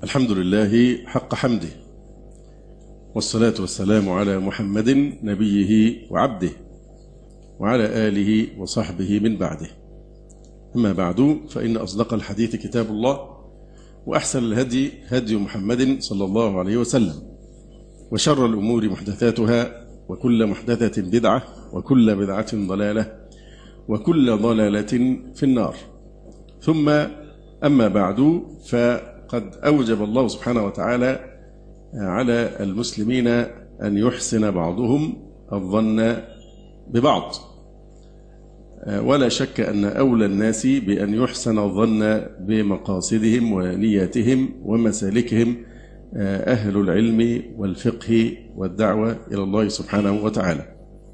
الحمد لله حق حمده والصلاة والسلام على محمد نبيه وعبده وعلى آله وصحبه من بعده أما بعد فإن أصدق الحديث كتاب الله وأحسن الهدي هدي محمد صلى الله عليه وسلم وشر الأمور محدثاتها وكل محدثة بدعة وكل بدعة ضلالة وكل ضلالة في النار ثم أما بعد فقد أوجب الله سبحانه وتعالى على المسلمين أن يحسن بعضهم الظن ببعض ولا شك أن أولى الناس بأن يحسن الظن بمقاصدهم ونياتهم ومسالكهم أهل العلم والفقه والدعوة إلى الله سبحانه وتعالى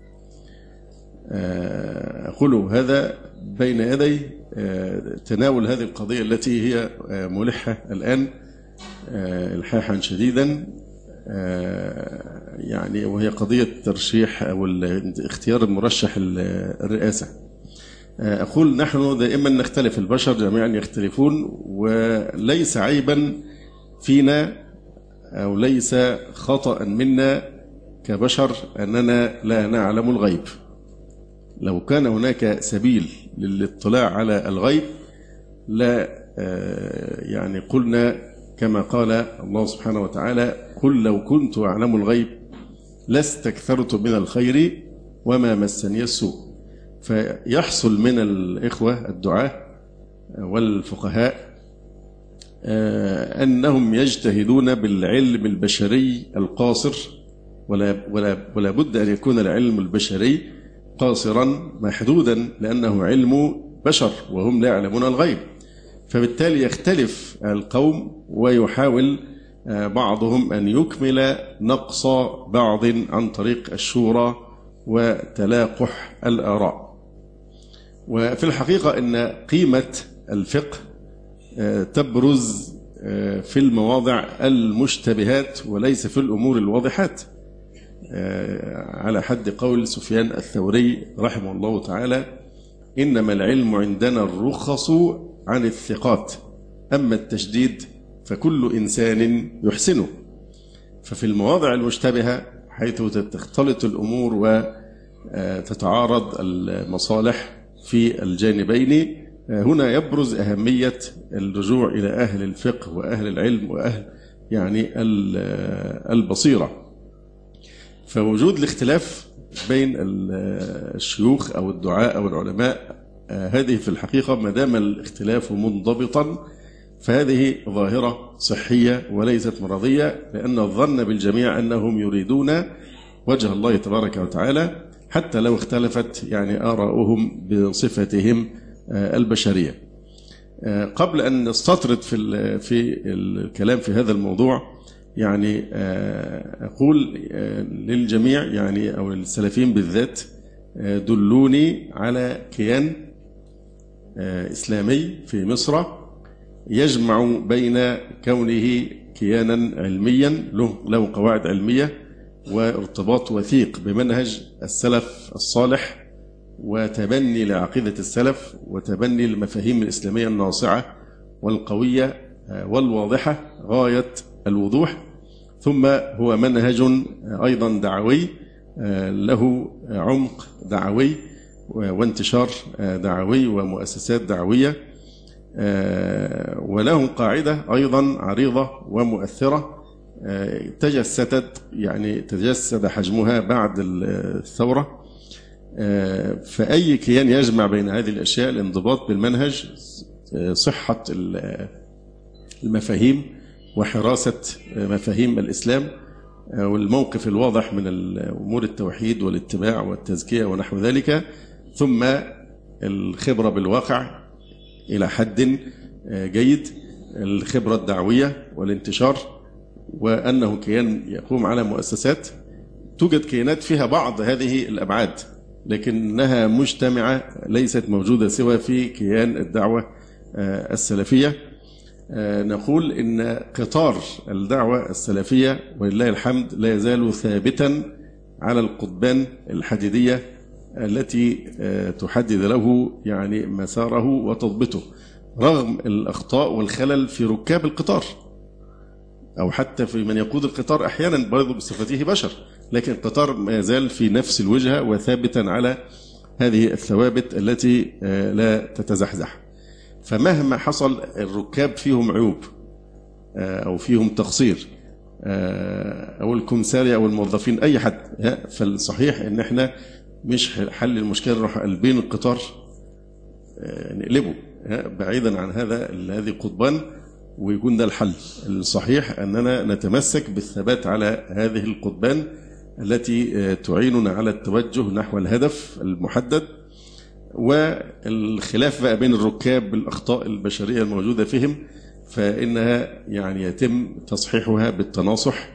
أقول هذا بين يدي تناول هذه القضية التي هي ملحة الآن إلحاحا شديدا يعني وهي قضية ترشيح أو اختيار المرشح الرئاسة أقول نحن دائما نختلف البشر جميعا يختلفون وليس عيبا فينا أو ليس خطأ منا كبشر أننا لا نعلم الغيب لو كان هناك سبيل للاطلاع على الغيب لا يعني قلنا كما قال الله سبحانه وتعالى قل لو كنت أعلم الغيب لاستكثرت من الخير وما مسني السوء فيحصل من الإخوة الدعاة والفقهاء أنهم يجتهدون بالعلم البشري القاصر ولا, ولا, ولا بد أن يكون العلم البشري قاصرا محدودا لأنه علم بشر وهم لا يعلمون الغيب فبالتالي يختلف القوم ويحاول بعضهم أن يكمل نقص بعض عن طريق الشورى وتلاقح الآراء وفي الحقيقة أن قيمة الفقه تبرز في المواضع المشتبهات وليس في الأمور الواضحات على حد قول سفيان الثوري رحمه الله تعالى إنما العلم عندنا الرخص عن الثقات أما التشديد فكل إنسان يحسنه ففي المواضع المشتبهة حيث تختلط الأمور وتتعارض المصالح في الجانبين هنا يبرز أهمية اللجوع إلى أهل الفقه وأهل العلم وأهل يعني البصيرة فوجود الاختلاف بين الشيوخ أو الدعاء أو العلماء هذه في الحقيقة ما دام الاختلاف منضبطا فهذه ظاهرة صحية وليست مرضية لأن الظن بالجميع أنهم يريدون وجه الله تبارك وتعالى حتى لو اختلفت يعني آراؤهم بصفتهم البشرية قبل أن نستطرد في في الكلام في هذا الموضوع يعني أقول للجميع يعني أو السلفيين بالذات دلوني على كيان إسلامي في مصر يجمع بين كونه كيانا علميا له له قواعد علمية وارتباط وثيق بمنهج السلف الصالح وتبني لعقيدة السلف وتبني المفاهيم الإسلامية الناصعة والقوية والواضحة غاية الوضوح ثم هو منهج أيضا دعوي له عمق دعوي وانتشار دعوي ومؤسسات دعوية وله قاعدة أيضا عريضة ومؤثرة تجسدت يعني تجسد حجمها بعد الثورة فأي كيان يجمع بين هذه الأشياء الانضباط بالمنهج صحة المفاهيم وحراسة مفاهيم الإسلام والموقف الواضح من أمور التوحيد والاتباع والتزكية ونحو ذلك ثم الخبرة بالواقع إلى حد جيد الخبرة الدعوية والانتشار وأنه كيان يقوم على مؤسسات توجد كيانات فيها بعض هذه الأبعاد لكنها مجتمعة ليست موجودة سوى في كيان الدعوة السلفية نقول إن قطار الدعوة السلفية ولله الحمد لا يزال ثابتا على القضبان الحديدية التي تحدد له يعني مساره وتضبطه رغم الأخطاء والخلل في ركاب القطار أو حتى في من يقود القطار أحيانا برضه بصفته بشر لكن القطار ما يزال في نفس الوجهة وثابتا على هذه الثوابت التي آه، لا تتزحزح فمهما حصل الركاب فيهم عيوب آه، أو فيهم تقصير آه، أو الكمساري أو الموظفين أي حد فالصحيح إن إحنا مش حل المشكلة نروح قلبين القطار نقلبه بعيدا عن هذا هذه قضبان ويكون ده الحل الصحيح أننا نتمسك بالثبات على هذه القضبان التي تعيننا على التوجه نحو الهدف المحدد والخلاف بقى بين الركاب بالأخطاء البشرية الموجودة فيهم فإنها يعني يتم تصحيحها بالتناصح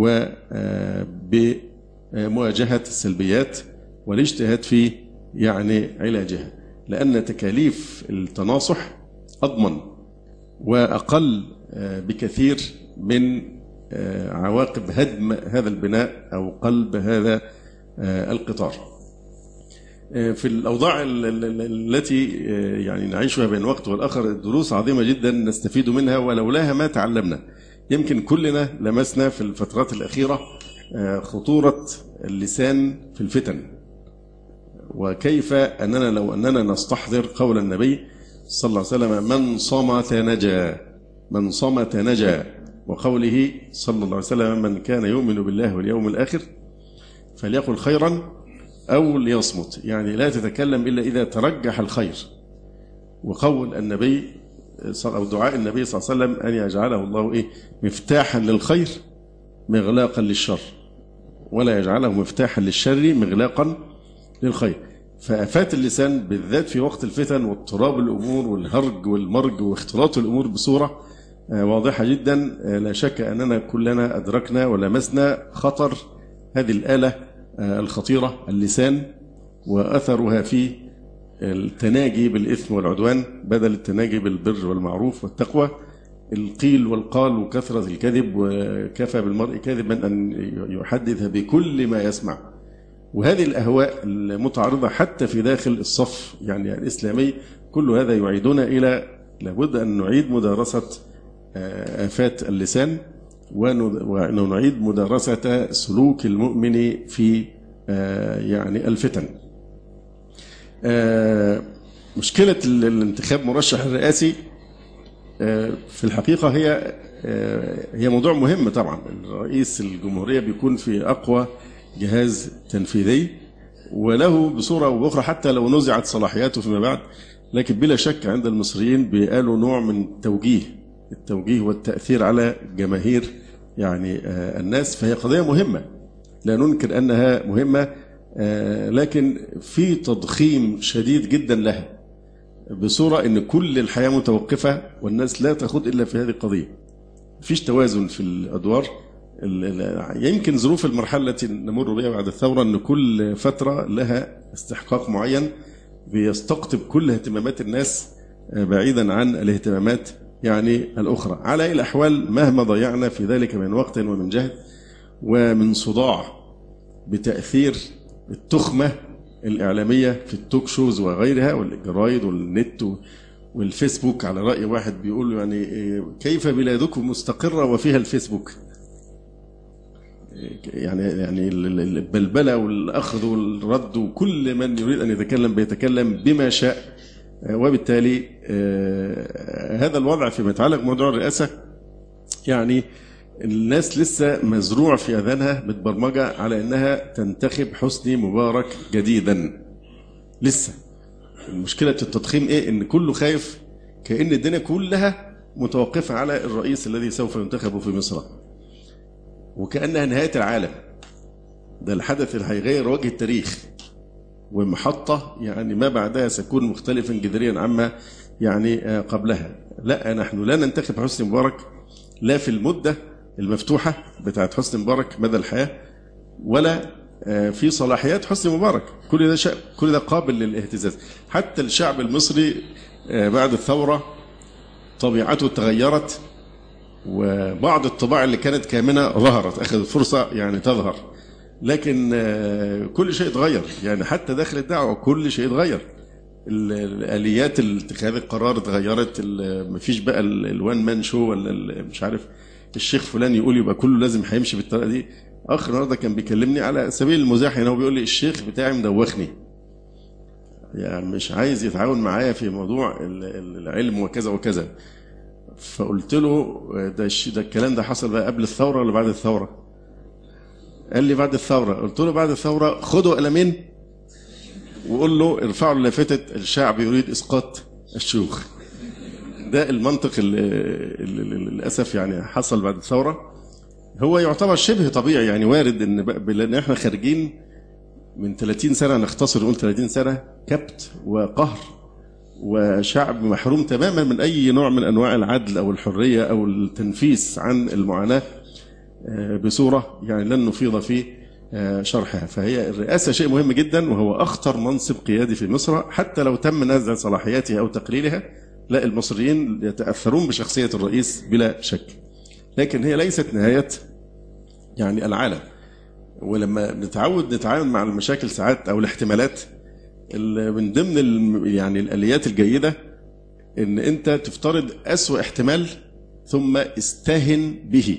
وبمواجهة السلبيات والاجتهاد في يعني علاجها لأن تكاليف التناصح أضمن وأقل آه، بكثير من آه، عواقب هدم هذا البناء أو قلب هذا آه، القطار في الأوضاع التي يعني نعيشها بين وقت والآخر دروس عظيمة جدا نستفيد منها ولولاها ما تعلمنا يمكن كلنا لمسنا في الفترات الأخيرة خطورة اللسان في الفتن وكيف أننا لو أننا نستحضر قول النبي صلى الله عليه وسلم من صمت نجا من صمت نجا وقوله صلى الله عليه وسلم من كان يؤمن بالله واليوم الآخر فليقل خيرا أو ليصمت يعني لا تتكلم إلا إذا ترجح الخير وقول النبي أو دعاء النبي صلى الله عليه وسلم أن يجعله الله إيه مفتاحا للخير مغلاقا للشر ولا يجعله مفتاحا للشر مغلاقا للخير فآفات اللسان بالذات في وقت الفتن واضطراب الأمور والهرج والمرج واختلاط الأمور بصورة آه، واضحة جدا آه، لا شك أننا كلنا أدركنا ولمسنا خطر هذه الآلة آه، الخطيرة اللسان وأثرها في التناجي بالإثم والعدوان بدل التناجي بالبر والمعروف والتقوى القيل والقال وكثرة الكذب وكفى بالمرء كذبا أن يحدث بكل ما يسمع وهذه الأهواء المتعارضة حتى في داخل الصف يعني الإسلامي كل هذا يعيدنا إلى لابد أن نعيد مدارسة آه، آفات اللسان ونعيد مدارسة سلوك المؤمن في آه، يعني الفتن آه، مشكلة الانتخاب مرشح الرئاسي في الحقيقة هي هي موضوع مهم طبعا الرئيس الجمهورية بيكون في أقوى جهاز تنفيذي وله بصورة أو بأخرى حتى لو نزعت صلاحياته فيما بعد لكن بلا شك عند المصريين بيقالوا نوع من التوجيه التوجيه والتأثير على جماهير يعني آه، الناس فهي قضية مهمة لا ننكر أنها مهمة آه، لكن في تضخيم شديد جدا لها بصورة أن كل الحياة متوقفة والناس لا تخوض إلا في هذه القضية فيش توازن في الأدوار يمكن ظروف المرحلة التي نمر بها بعد الثورة أن كل فترة لها استحقاق معين بيستقطب كل اهتمامات الناس آه، بعيدا عن الاهتمامات يعني الأخرى على أي الأحوال مهما ضيعنا في ذلك من وقت ومن جهد ومن صداع بتأثير التخمة الإعلامية في التوك شوز وغيرها والجرايد والنت والفيسبوك على رأي واحد بيقول يعني آه، كيف بلادكم مستقرة وفيها الفيسبوك يعني يعني البلبله والاخذ والرد وكل من يريد ان يتكلم بيتكلم بما شاء وبالتالي آه، هذا الوضع فيما يتعلق بموضوع الرئاسه يعني الناس لسه مزروع في اذانها متبرمجه على انها تنتخب حسني مبارك جديدا لسه مشكله التضخيم ايه ان كله خايف كان الدنيا كلها متوقفه على الرئيس الذي سوف ينتخب في مصر وكأنها نهاية العالم ده الحدث اللي هيغير وجه التاريخ ومحطة يعني ما بعدها سيكون مختلفا جذريا عما يعني آه، قبلها لا نحن لا ننتخب حسني مبارك لا في المدة المفتوحة بتاعت حسني مبارك مدى الحياة ولا آه، في صلاحيات حسني مبارك كل ده شيء كل ده قابل للاهتزاز حتى الشعب المصري آه، بعد الثورة طبيعته تغيرت وبعض الطباع اللي كانت كامنة ظهرت أخذت فرصة يعني تظهر لكن آه، كل شيء اتغير يعني حتى داخل الدعوة كل شيء اتغير الآليات اتخاذ القرار اتغيرت مفيش بقى الوان مان شو ولا مش عارف الشيخ فلان يقول يبقى كله لازم هيمشي بالطريقه دي اخ النهارده كان بيكلمني على سبيل المزاح هنا هو بيقول لي الشيخ بتاعي مدوخني يعني مش عايز يتعاون معايا في موضوع العلم وكذا وكذا فقلت له ده ده الكلام ده حصل بقى قبل الثوره ولا بعد الثوره؟ قال لي بعد الثوره قلت له بعد الثوره خدوا قلمين وقول له ارفعوا لافته الشعب يريد اسقاط الشيوخ ده المنطق اللي للاسف يعني حصل بعد الثوره هو يعتبر شبه طبيعي يعني وارد ان لان احنا خارجين من 30 سنه نختصر نقول 30 سنه كبت وقهر وشعب محروم تماما من اي نوع من انواع العدل او الحريه او التنفيس عن المعاناه آه، بصوره يعني لن نفيض في آه، شرحها فهي الرئاسه شيء مهم جدا وهو اخطر منصب قيادي في مصر حتى لو تم نزع صلاحياتها او تقليلها لا المصريين يتاثرون بشخصيه الرئيس بلا شك لكن هي ليست نهايه يعني العالم ولما نتعود نتعامل مع المشاكل ساعات او الاحتمالات من ضمن يعني الاليات الجيده ان انت تفترض اسوا احتمال ثم استهن به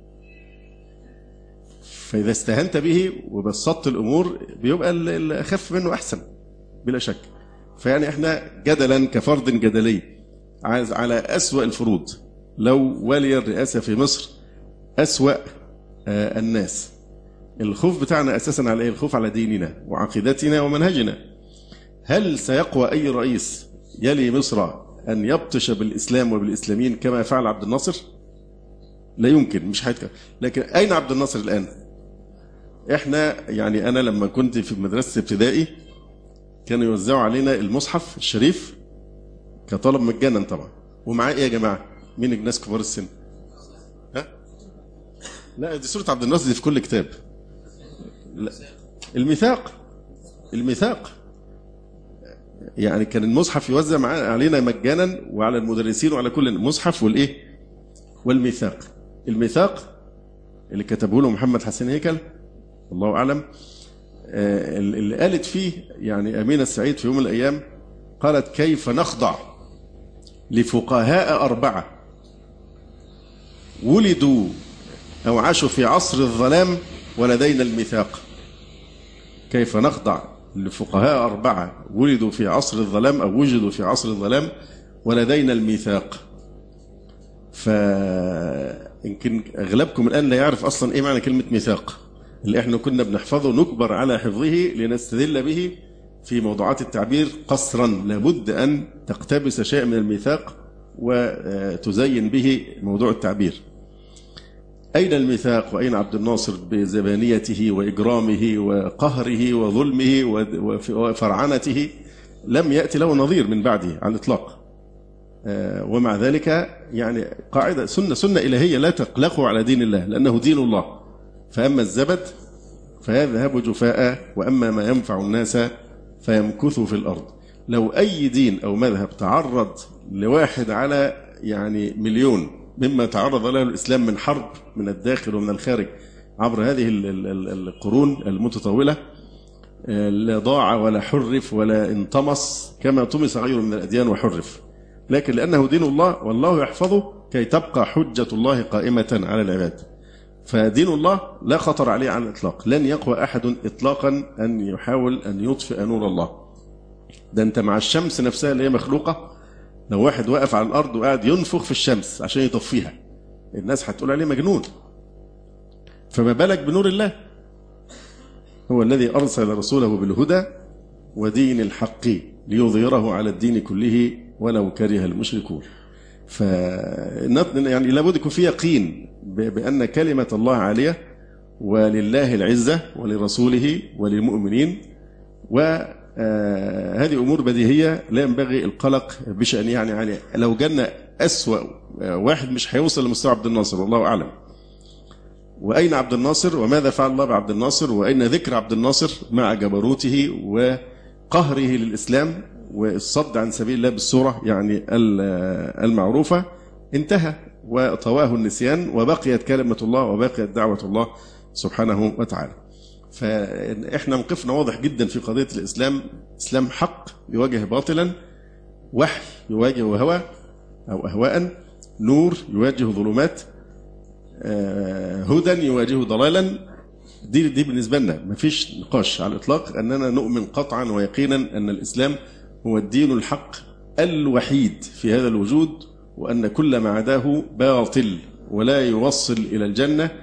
فاذا استهنت به وبسطت الامور بيبقى الاخف منه احسن بلا شك فيعني احنا جدلا كفرض جدلي عايز على اسوا الفروض لو ولي الرئاسه في مصر اسوا آه، الناس الخوف بتاعنا اساسا على ايه الخوف على ديننا وعقيدتنا ومنهجنا هل سيقوى اي رئيس يلي مصر ان يبطش بالاسلام وبالاسلاميين كما فعل عبد الناصر لا يمكن مش هيتكلم لكن اين عبد الناصر الان احنا يعني انا لما كنت في مدرسه ابتدائي كانوا يوزعوا علينا المصحف الشريف كطلب مجانا طبعا ومعاه ايه يا جماعه مين الناس كبار السن ها لا دي سوره عبد الناصر دي في كل كتاب لا الميثاق الميثاق يعني كان المصحف يوزع علينا مجانا وعلى المدرسين وعلى كل المصحف والايه والميثاق الميثاق اللي كتبه له محمد حسين هيكل الله اعلم آه، اللي قالت فيه يعني امينه السعيد في يوم من الايام قالت كيف نخضع لفقهاء اربعه ولدوا او عاشوا في عصر الظلام ولدينا الميثاق كيف نخضع لفقهاء أربعة ولدوا في عصر الظلام أو وجدوا في عصر الظلام ولدينا الميثاق فيمكن أغلبكم الآن لا يعرف أصلا إيه معنى كلمة ميثاق اللي إحنا كنا بنحفظه نكبر على حفظه لنستدل به في موضوعات التعبير قصرا لابد أن تقتبس شيء من الميثاق وتزين به موضوع التعبير أين الميثاق وأين عبد الناصر بزبانيته وإجرامه وقهره وظلمه وفرعنته لم يأتي له نظير من بعده على الإطلاق آه، ومع ذلك يعني قاعدة سنة سنة إلهية لا تقلقوا على دين الله لأنه دين الله فأما الزبد فيذهب جفاء وأما ما ينفع الناس فيمكث في الأرض لو أي دين أو مذهب تعرض لواحد على يعني مليون مما تعرض له الإسلام من حرب من الداخل ومن الخارج عبر هذه القرون المتطولة آه، لا ضاع ولا حرف ولا انطمس كما طمس غيره من الأديان وحرف لكن لأنه دين الله والله يحفظه كي تبقى حجة الله قائمة على العباد فدين الله لا خطر عليه على الإطلاق لن يقوى أحد إطلاقا أن يحاول أن يطفئ نور الله ده أنت مع الشمس نفسها اللي هي مخلوقة لو واحد واقف على الارض وقاعد ينفخ في الشمس عشان يطفيها الناس هتقول عليه مجنون فما بالك بنور الله هو الذي ارسل رسوله بالهدى ودين الحق ليظهره على الدين كله ولو كره المشركون ف يعني لابد يكون في يقين بان كلمه الله عاليه ولله العزه ولرسوله وللمؤمنين و آه هذه امور بديهيه لا ينبغي القلق بشانها يعني يعني لو جالنا اسوا آه، واحد مش هيوصل لمستوى عبد الناصر والله اعلم واين عبد الناصر وماذا فعل الله بعبد الناصر واين ذكر عبد الناصر مع جبروته وقهره للاسلام والصد عن سبيل الله بالصوره يعني آه، المعروفه انتهى وطواه النسيان وبقيت كلمه الله وبقيت دعوه الله سبحانه وتعالى فاحنا موقفنا واضح جدا في قضيه الاسلام اسلام حق يواجه باطلا وحي يواجه هوى او اهواء نور يواجه ظلمات هدى يواجه ضلالا دي دي بالنسبه لنا ما فيش نقاش على الاطلاق اننا نؤمن قطعا ويقينا ان الاسلام هو الدين الحق الوحيد في هذا الوجود وان كل ما عداه باطل ولا يوصل الى الجنه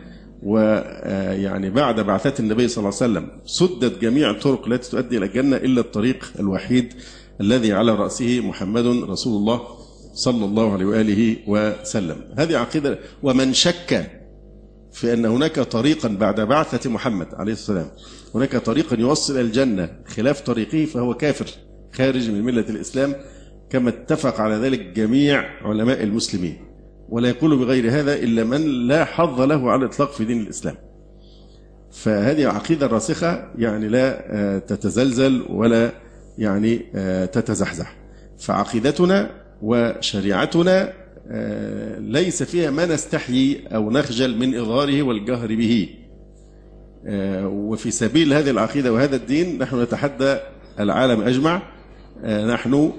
ويعني بعد بعثة النبي صلى الله عليه وسلم سدت جميع الطرق التي تؤدي إلى الجنة إلا الطريق الوحيد الذي على رأسه محمد رسول الله صلى الله عليه وآله وسلم هذه عقيدة ومن شك في أن هناك طريقا بعد بعثة محمد عليه السلام هناك طريقا يوصل إلى الجنة خلاف طريقه فهو كافر خارج من ملة الإسلام كما اتفق على ذلك جميع علماء المسلمين ولا يقول بغير هذا إلا من لا حظ له على الإطلاق في دين الإسلام فهذه عقيدة راسخة يعني لا تتزلزل ولا يعني تتزحزح فعقيدتنا وشريعتنا ليس فيها ما نستحيي أو نخجل من إظهاره والجهر به وفي سبيل هذه العقيدة وهذا الدين نحن نتحدى العالم أجمع نحن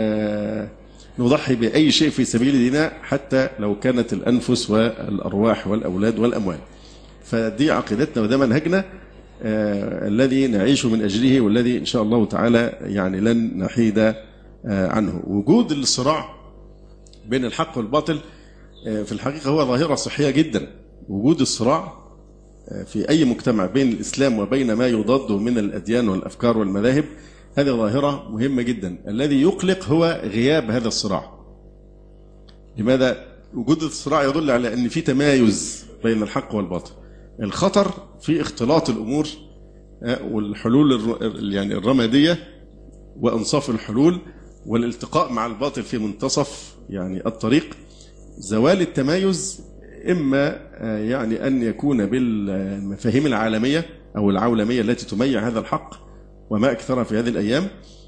نضحي بأي شيء في سبيل ديننا حتى لو كانت الأنفس والأرواح والأولاد والأموال فدي عقيدتنا وده منهجنا آه الذي نعيش من أجله والذي إن شاء الله تعالى يعني لن نحيد آه عنه وجود الصراع بين الحق والباطل آه في الحقيقة هو ظاهرة صحية جدا وجود الصراع في أي مجتمع بين الإسلام وبين ما يضاده من الأديان والأفكار والمذاهب هذه ظاهرة مهمة جدا الذي يقلق هو غياب هذا الصراع لماذا وجود الصراع يدل على أن في تمايز بين الحق والباطل الخطر في اختلاط الأمور والحلول يعني الرمادية وأنصاف الحلول والالتقاء مع الباطل في منتصف يعني الطريق زوال التمايز إما يعني أن يكون بالمفاهيم العالمية أو العولمية التي تميع هذا الحق وما أكثرها في هذه الأيام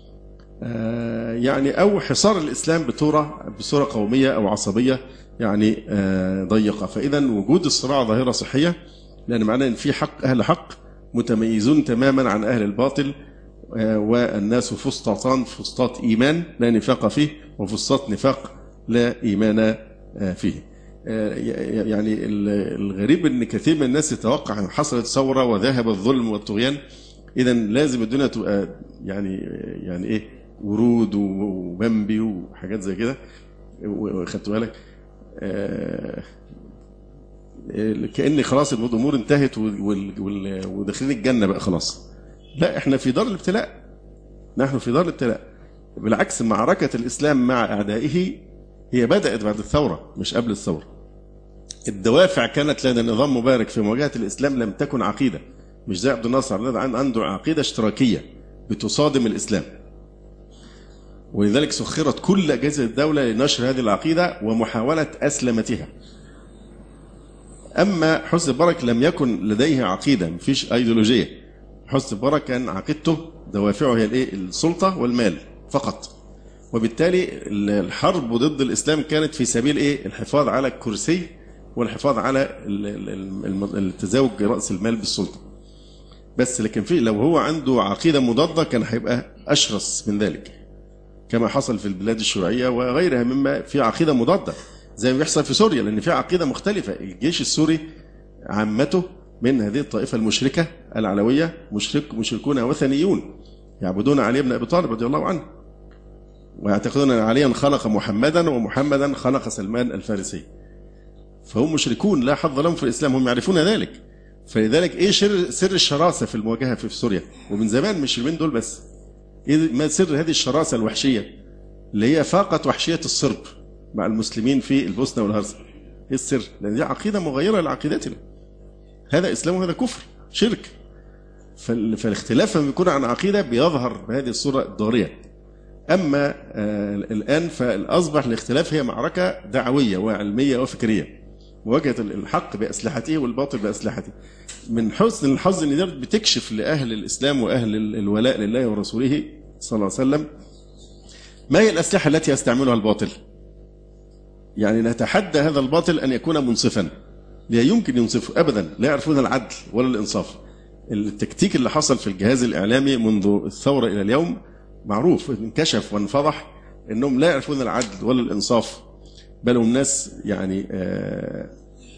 يعني أو حصار الإسلام بصورة بصورة قومية أو عصبية يعني ضيقة فإذا وجود الصراع ظاهرة صحية لأن معناه أن في حق أهل حق متميزون تماما عن أهل الباطل والناس فسطاطان فسطاط إيمان لا نفاق فيه وفسطاط نفاق لا إيمان فيه يعني الغريب ان كثير من الناس يتوقع ان حصلت ثوره وذهب الظلم والطغيان اذا لازم الدنيا تبقى يعني يعني ايه ورود وبمبي وحاجات زي كده خدت بالك آه كان خلاص الامور انتهت وداخلين الجنه بقى خلاص لا احنا في دار الابتلاء نحن في دار الابتلاء بالعكس معركه الاسلام مع اعدائه هي بدات بعد الثوره مش قبل الثوره الدوافع كانت لدى النظام مبارك في مواجهه الاسلام لم تكن عقيده مش زي عبد الناصر عنده عقيده اشتراكيه بتصادم الاسلام ولذلك سخرت كل اجهزه الدوله لنشر هذه العقيده ومحاوله اسلمتها اما حسن مبارك لم يكن لديه عقيده مفيش ايديولوجيه حسن مبارك كان عقيدته دوافعه هي الايه السلطه والمال فقط وبالتالي الحرب ضد الاسلام كانت في سبيل ايه الحفاظ على الكرسي والحفاظ على التزاوج راس المال بالسلطه بس لكن في لو هو عنده عقيده مضاده كان هيبقى اشرس من ذلك كما حصل في البلاد الشيوعيه وغيرها مما في عقيده مضاده زي ما بيحصل في سوريا لان في عقيده مختلفه الجيش السوري عامته من هذه الطائفه المشركه العلويه مشرك مشركون وثنيون يعبدون علي بن ابي طالب رضي الله عنه ويعتقدون ان عليا خلق محمدا ومحمدا خلق سلمان الفارسي فهم مشركون لا حظ لهم في الاسلام هم يعرفون ذلك فلذلك ايه سر سر الشراسه في المواجهه في سوريا ومن زمان مش اليومين دول بس ايه ما سر هذه الشراسه الوحشيه اللي هي فاقت وحشيه الصرب مع المسلمين في البوسنه والهرسك ايه السر لان دي عقيده مغايره لعقيدتنا هذا اسلام وهذا كفر شرك فالاختلاف لما بيكون عن عقيده بيظهر بهذه الصوره الضاريه اما آه الان فاصبح الاختلاف هي معركه دعويه وعلميه وفكريه مواجهه الحق باسلحته والباطل باسلحته من حسن الحظ ان دي بتكشف لاهل الاسلام واهل الولاء لله ورسوله صلى الله عليه وسلم ما هي الاسلحه التي يستعملها الباطل يعني نتحدى هذا الباطل ان يكون منصفا لا يمكن ينصفه ابدا لا يعرفون العدل ولا الانصاف التكتيك اللي حصل في الجهاز الاعلامي منذ الثوره الى اليوم معروف انكشف وانفضح انهم لا يعرفون العدل ولا الانصاف بل هم ناس يعني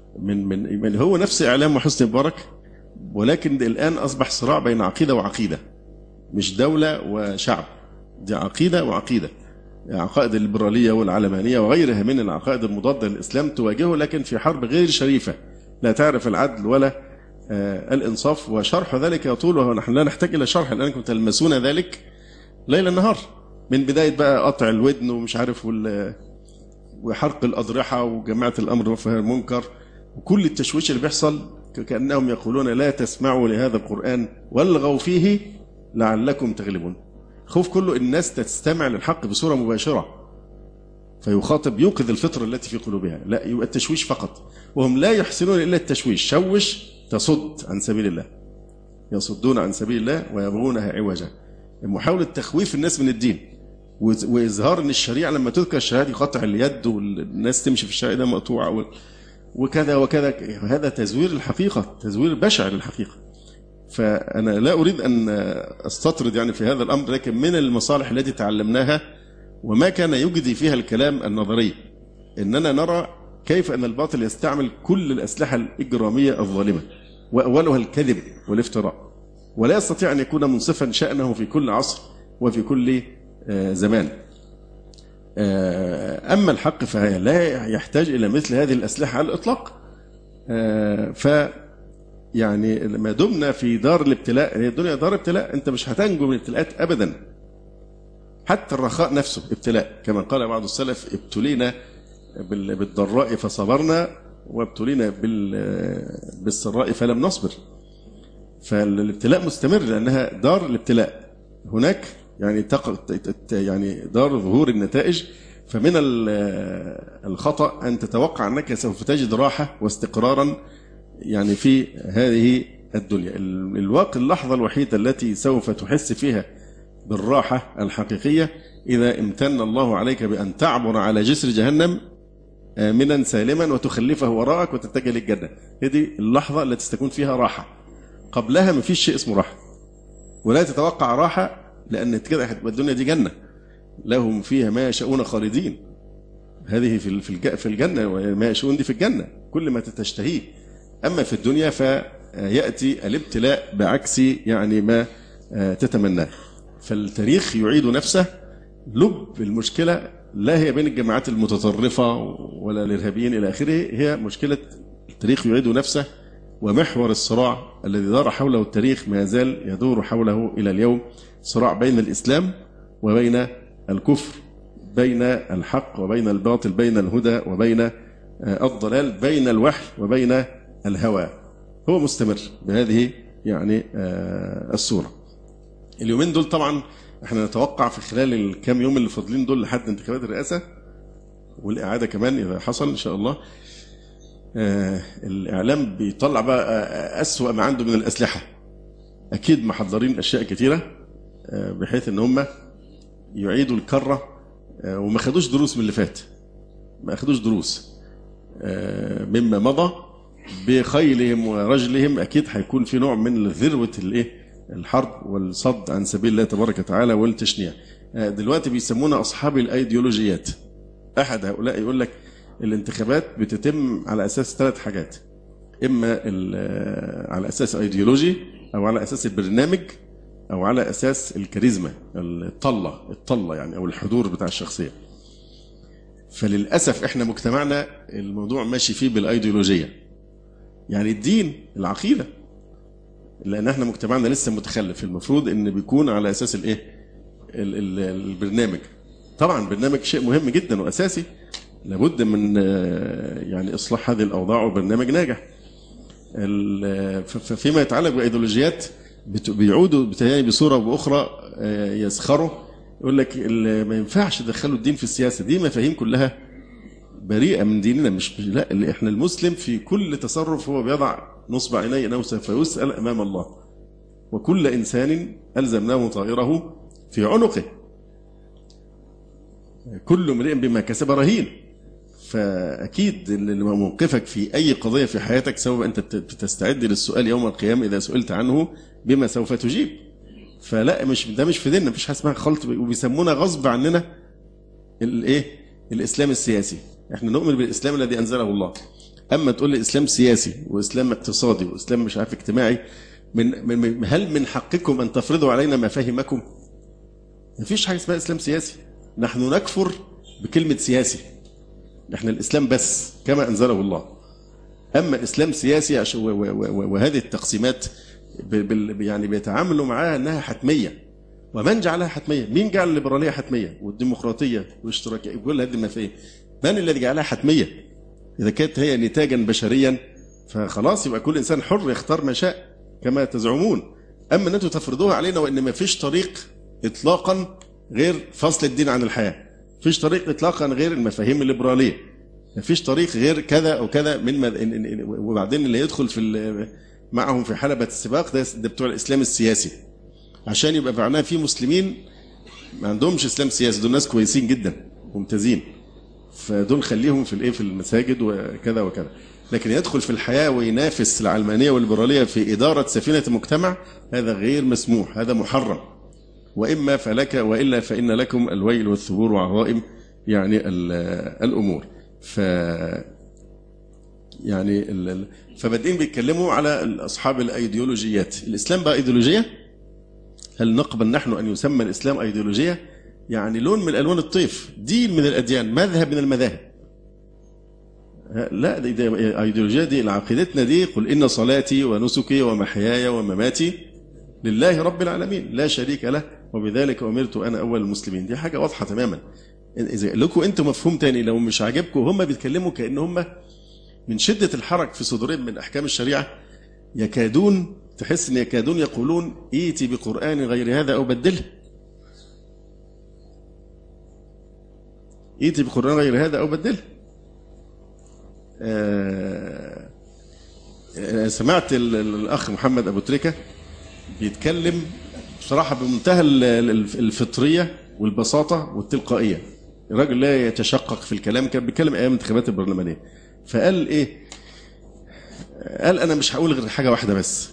من من من هو نفس اعلام وحسني مبارك ولكن الان اصبح صراع بين عقيده وعقيده مش دوله وشعب دي عقيده وعقيده عقائد الليبراليه والعلمانيه وغيرها من العقائد المضاده للاسلام تواجهه لكن في حرب غير شريفه لا تعرف العدل ولا آه، الانصاف وشرح ذلك يطول ونحن لا نحتاج الى شرح لانكم تلمسون ذلك ليل نهار من بدايه بقى قطع الودن ومش عارف وال وحرق الاضرحه وجماعه الامر والنهي المنكر وكل التشويش اللي بيحصل كانهم يقولون لا تسمعوا لهذا القران والغوا فيه لعلكم تغلبون خوف كله الناس تستمع للحق بصوره مباشره فيخاطب يوقظ الفطره التي في قلوبها لا يبقى التشويش فقط وهم لا يحسنون الا التشويش شوش تصد عن سبيل الله يصدون عن سبيل الله ويبغونها عوجا محاولة تخويف الناس من الدين واظهار ان الشريعه لما تذكر الشهاده قطع اليد والناس تمشي في الشارع ده مقطوعه وكذا وكذا هذا تزوير الحقيقه تزوير بشع للحقيقه فانا لا اريد ان استطرد يعني في هذا الامر لكن من المصالح التي تعلمناها وما كان يجدي فيها الكلام النظري اننا نرى كيف ان الباطل يستعمل كل الاسلحه الاجراميه الظالمه واولها الكذب والافتراء ولا يستطيع ان يكون منصفا شانه في كل عصر وفي كل آه، زمان آه، أما الحق فلا يحتاج إلى مثل هذه الأسلحة على الإطلاق آه، ف يعني ما دمنا في دار الابتلاء هي الدنيا دار ابتلاء أنت مش هتنجو من الابتلاءات أبدا حتى الرخاء نفسه ابتلاء كما قال بعض السلف ابتلينا بالضراء فصبرنا وابتلينا بالسراء فلم نصبر فالابتلاء مستمر لأنها دار الابتلاء هناك يعني يعني دار ظهور النتائج فمن الخطأ أن تتوقع أنك سوف تجد راحة واستقرارا يعني في هذه الدنيا الواقع اللحظة الوحيدة التي سوف تحس فيها بالراحة الحقيقية إذا امتن الله عليك بأن تعبر على جسر جهنم آمنا سالما وتخلفه وراءك وتتجه للجنة هذه اللحظة التي ستكون فيها راحة قبلها ما فيش شيء اسمه راحة ولا تتوقع راحة لأن كده هتبقى الدنيا دي جنة لهم فيها ما يشاءون خالدين هذه في في الجنة وما يشاءون دي في الجنة كل ما تشتهيه أما في الدنيا فيأتي الابتلاء بعكس يعني ما آه، تتمناه فالتاريخ يعيد نفسه لب المشكلة لا هي بين الجماعات المتطرفة ولا الإرهابيين إلى آخره هي مشكلة التاريخ يعيد نفسه ومحور الصراع الذي دار حوله التاريخ ما يزال يدور حوله إلى اليوم صراع بين الإسلام وبين الكفر بين الحق وبين الباطل بين الهدى وبين آه، الضلال بين الوحي وبين الهوى هو مستمر بهذه يعني آه، الصورة اليومين دول طبعا احنا نتوقع في خلال الكام يوم اللي فاضلين دول لحد انتخابات الرئاسة والإعادة كمان إذا حصل إن شاء الله آه الإعلام بيطلع بقى أسوأ ما عنده من الأسلحة أكيد محضرين أشياء كثيرة آه بحيث إن هم يعيدوا الكرة آه وما خدوش دروس من اللي فات ما أخدوش دروس آه مما مضى بخيلهم ورجلهم أكيد هيكون في نوع من ذروة الإيه الحرب والصد عن سبيل الله تبارك وتعالى والتشنيع آه، دلوقتي بيسمونا أصحاب الأيديولوجيات أحد هؤلاء يقول لك الانتخابات بتتم على اساس ثلاث حاجات اما على اساس ايديولوجي او على اساس البرنامج او على اساس الكاريزما الطله الطله يعني او الحضور بتاع الشخصيه فللاسف احنا مجتمعنا الموضوع ماشي فيه بالايديولوجيه يعني الدين العقيده لان احنا مجتمعنا لسه متخلف المفروض ان بيكون على اساس الايه البرنامج طبعا برنامج شيء مهم جدا واساسي لابد من آه، يعني اصلاح هذه الاوضاع وبرنامج ناجح فيما يتعلق بايديولوجيات بيعودوا بتهيألي بصوره او باخرى آه، يسخروا يقول لك ما ينفعش تدخلوا الدين في السياسه دي مفاهيم كلها بريئه من ديننا مش لا اللي احنا المسلم في كل تصرف هو بيضع نصب عينيه انه سوف يسال امام الله وكل انسان الزمناه طائره في عنقه كل امرئ بما كسب رهين فاكيد اللي موقفك في اي قضيه في حياتك سوف انت تستعد للسؤال يوم القيامه اذا سئلت عنه بما سوف تجيب فلا مش ده مش في ديننا مفيش حاجه اسمها خلط وبيسمونا غصب عننا الايه الاسلام السياسي احنا نؤمن بالاسلام الذي انزله الله اما تقول لي اسلام سياسي واسلام اقتصادي واسلام مش عارف اجتماعي من, من هل من حقكم ان تفرضوا علينا مفاهيمكم؟ مفيش حاجه اسمها اسلام سياسي نحن نكفر بكلمه سياسي احنا الاسلام بس كما انزله الله اما الاسلام سياسي وهذه التقسيمات يعني بيتعاملوا معاها انها حتميه ومن جعلها حتميه؟ مين جعل الليبراليه حتميه والديمقراطيه والاشتراكيه كل هذه المفاهيم؟ من الذي جعلها حتميه؟ اذا كانت هي نتاجا بشريا فخلاص يبقى كل انسان حر يختار ما شاء كما تزعمون اما ان انتم تفرضوها علينا وان ما فيش طريق اطلاقا غير فصل الدين عن الحياه فيش طريق اطلاقا غير المفاهيم الليبراليه ما فيش طريق غير كذا او كذا من مد... وبعدين اللي يدخل في معهم في حلبة السباق ده, ده بتوع الاسلام السياسي عشان يبقى معناها في مسلمين ما عندهمش اسلام سياسي دول ناس كويسين جدا ممتازين فدول خليهم في الايه في المساجد وكذا وكذا لكن يدخل في الحياه وينافس العلمانيه والليبراليه في اداره سفينه المجتمع هذا غير مسموح هذا محرم واما فلك والا فان لكم الويل والثبور وعظائم يعني الامور ف يعني فبادئين بيتكلموا على اصحاب الايديولوجيات الاسلام بقى ايديولوجيه هل نقبل نحن ان يسمى الاسلام ايديولوجيه يعني لون من الوان الطيف دين من الاديان مذهب من المذاهب لا دي, دي ايديولوجيا دي عقيدتنا دي قل ان صلاتي ونسكي ومحياي ومماتي لله رب العالمين لا شريك له وبذلك امرت انا اول المسلمين دي حاجه واضحه تماما اذا لكم انتم مفهوم تاني لو مش عاجبكم هم بيتكلموا كان هم من شده الحرج في صدورهم من احكام الشريعه يكادون تحس ان يكادون يقولون ائتي بقران غير هذا او بدله ائتي بقران غير هذا او بدله آه سمعت الاخ محمد ابو تريكه بيتكلم بصراحه بمنتهى الفطريه والبساطه والتلقائيه الراجل لا يتشقق في الكلام كان بيتكلم ايام الانتخابات البرلمانيه فقال ايه قال انا مش هقول غير حاجه واحده بس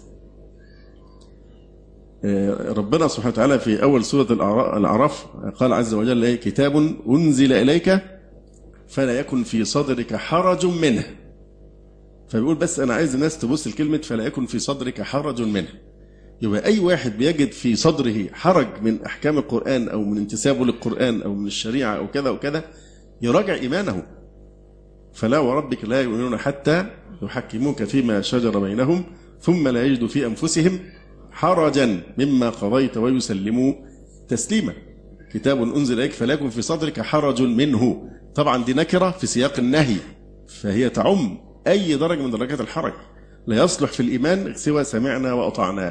آه، ربنا سبحانه وتعالى في اول سوره الاعراف قال عز وجل ايه كتاب انزل اليك فلا يكن في صدرك حرج منه فبيقول بس انا عايز الناس تبص لكلمه فلا يكن في صدرك حرج منه يبقى اي واحد بيجد في صدره حرج من احكام القران او من انتسابه للقران او من الشريعه او كذا وكذا يراجع ايمانه فلا وربك لا يؤمنون حتى يحكموك فيما شجر بينهم ثم لا يجدوا في انفسهم حرجا مما قضيت ويسلموا تسليما كتاب انزل اليك فلا يكن في صدرك حرج منه طبعا دي نكره في سياق النهي فهي تعم اي درجه من درجات الحرج لا يصلح في الايمان سوى سمعنا واطعنا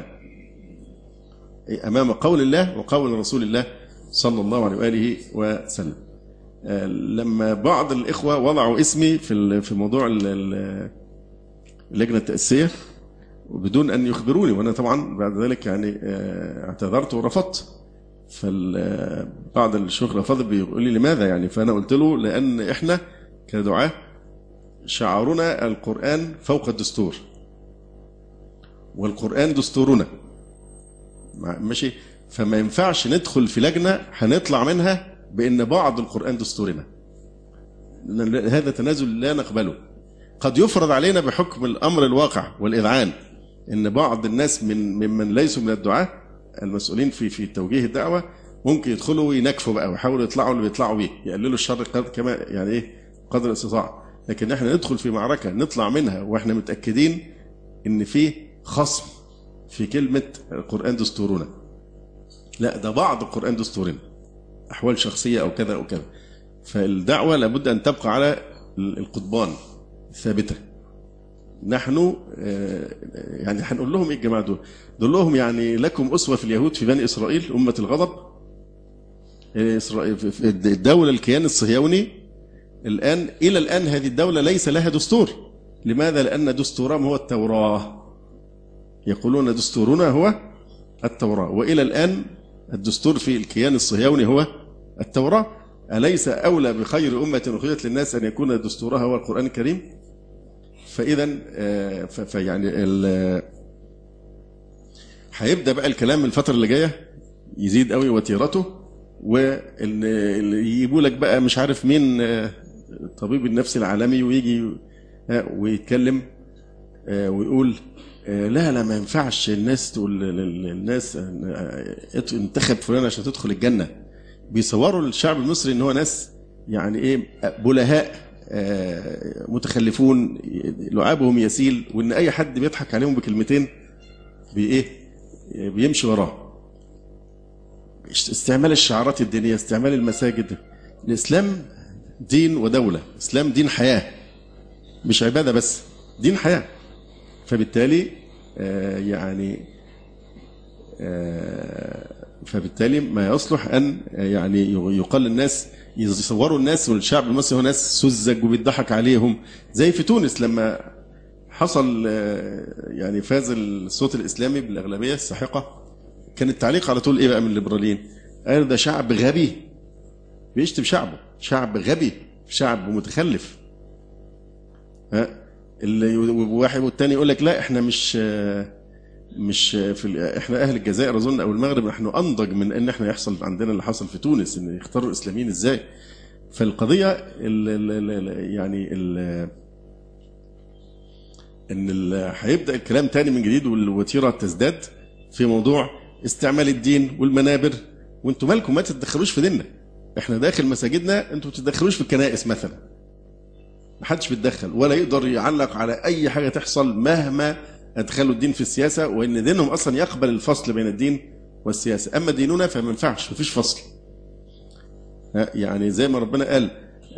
امام قول الله وقول رسول الله صلى الله عليه واله وسلم آه، لما بعض الاخوه وضعوا اسمي في في موضوع اللجنه التاسيسيه وبدون ان يخبروني وانا طبعا بعد ذلك يعني آه، اعتذرت ورفضت فبعض الشيوخ الافاضل بيقول لي لماذا يعني فانا قلت له لان احنا كدعاه شعارنا القران فوق الدستور والقران دستورنا ماشي فما ينفعش ندخل في لجنه هنطلع منها بان بعض القران دستورنا هذا تنازل لا نقبله قد يفرض علينا بحكم الامر الواقع والاذعان ان بعض الناس من ممن ليسوا من الدعاه المسؤولين في في توجيه الدعوه ممكن يدخلوا وينكفوا بقى ويحاولوا يطلعوا اللي بيطلعوا بيه يقللوا الشر كما يعني ايه قدر الاستطاعه لكن احنا ندخل في معركه نطلع منها واحنا متاكدين ان في خصم في كلمه القران دستورنا لا ده بعض القران دستورنا احوال شخصيه او كذا او كذا فالدعوه لابد ان تبقى على القضبان الثابته نحن آه، يعني هنقول لهم ايه الجماعه دول؟ نقول لهم يعني لكم اسوه في اليهود في بني اسرائيل امه الغضب آه، الدوله الكيان الصهيوني الان الى الان هذه الدوله ليس لها دستور لماذا؟ لان دستورهم هو التوراه يقولون دستورنا هو التوراه والى الان الدستور في الكيان الصهيوني هو التوراه اليس اولى بخير امه اخرجت للناس ان يكون دستورها هو القران الكريم؟ فاذا آه، فيعني هيبدا بقى الكلام الفتره اللي جايه يزيد قوي وتيرته واللي يجيبوا لك بقى مش عارف مين آه، طبيب النفس العالمي ويجي ويتكلم ويقول لا لا ما ينفعش الناس تقول للناس انتخب فلان عشان تدخل الجنه بيصوروا الشعب المصري ان هو ناس يعني ايه بلهاء متخلفون لعابهم يسيل وان اي حد بيضحك عليهم بكلمتين بايه بيمشي وراه استعمال الشعارات الدينيه استعمال المساجد الاسلام دين ودوله الاسلام دين حياه مش عباده بس دين حياه فبالتالي آه يعني آه فبالتالي ما يصلح ان يعني يقال الناس يصوروا الناس والشعب المصري هو ناس سذج وبيضحك عليهم زي في تونس لما حصل يعني فاز الصوت الاسلامي بالاغلبيه الساحقه كان التعليق على طول ايه بقى من الليبراليين؟ قالوا ده شعب غبي بيشتم شعبه شعب غبي شعب متخلف ها اللي واحد والتاني يقول لك لا احنا مش مش في احنا اهل الجزائر اظن او المغرب نحن انضج من ان احنا يحصل عندنا اللي حصل في تونس ان يختاروا الاسلاميين ازاي فالقضيه ال ال يعني ال ان هيبدا الكلام تاني من جديد والوتيره تزداد في موضوع استعمال الدين والمنابر وانتوا مالكم ما تتدخلوش في ديننا احنا داخل مساجدنا انتوا ما تتدخلوش في الكنائس مثلا ما حدش بيتدخل ولا يقدر يعلق على اي حاجه تحصل مهما ادخلوا الدين في السياسه وان دينهم اصلا يقبل الفصل بين الدين والسياسه اما ديننا فما ينفعش مفيش فصل يعني زي ما ربنا قال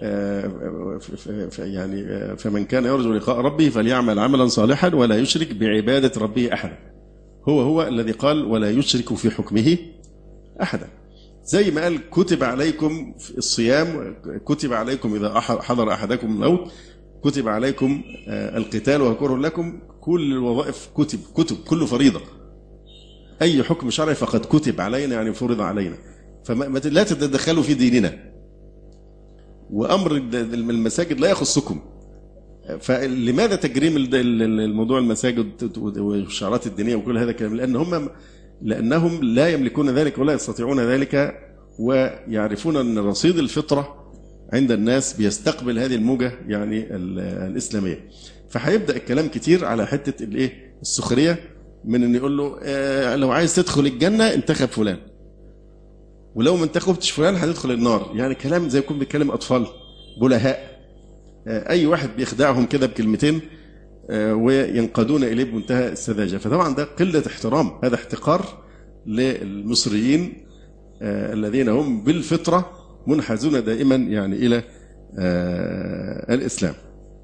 يعني فمن كان يرجو لقاء ربه فليعمل عملا صالحا ولا يشرك بعباده ربه احدا هو هو الذي قال ولا يشرك في حكمه احدا زي ما قال كتب عليكم الصيام كتب عليكم اذا حضر احدكم الموت كتب عليكم القتال وهو كره لكم كل الوظائف كتب كتب كله فريضه اي حكم شرعي فقد كتب علينا يعني فرض علينا فما لا تتدخلوا في ديننا وامر المساجد لا يخصكم فلماذا تجريم الموضوع المساجد والشعارات الدينيه وكل هذا الكلام لان هم لانهم لا يملكون ذلك ولا يستطيعون ذلك ويعرفون ان رصيد الفطره عند الناس بيستقبل هذه الموجه يعني الاسلاميه فهيبدا الكلام كتير على حته الايه السخريه من ان يقول له آه لو عايز تدخل الجنه انتخب فلان ولو ما انتخبتش فلان هتدخل النار يعني كلام زي يكون بيتكلم اطفال بلهاء آه اي واحد بيخدعهم كده بكلمتين آه وينقادون اليه بمنتهى السذاجه فطبعا ده قله احترام هذا احتقار للمصريين آه الذين هم بالفطره منحازون دائما يعني الى الاسلام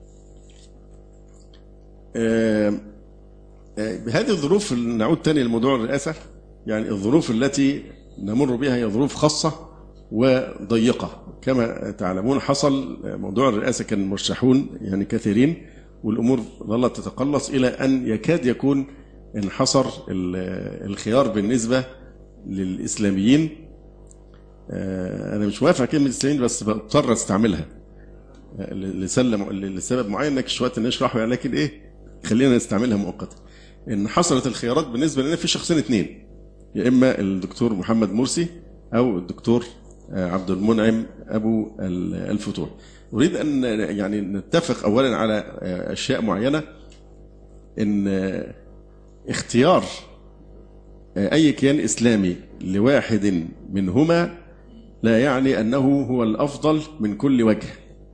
بهذه الظروف نعود تاني لموضوع الرئاسة يعني الظروف التي نمر بها هي ظروف خاصة وضيقة كما تعلمون حصل موضوع الرئاسة كان مرشحون يعني كثيرين والأمور ظلت تتقلص إلى أن يكاد يكون انحصر الخيار بالنسبة للإسلاميين أنا مش موافق كلمة الإسلاميين بس بضطر أستعملها لسلم لسبب معين لكن شوية نشرحه يعني لكن إيه خلينا نستعملها مؤقتا ان حصلت الخيارات بالنسبه لنا في شخصين اثنين يا اما الدكتور محمد مرسي او الدكتور عبد المنعم ابو الفتوح اريد ان يعني نتفق اولا على اشياء معينه ان اختيار اي كيان اسلامي لواحد منهما لا يعني انه هو الافضل من كل وجه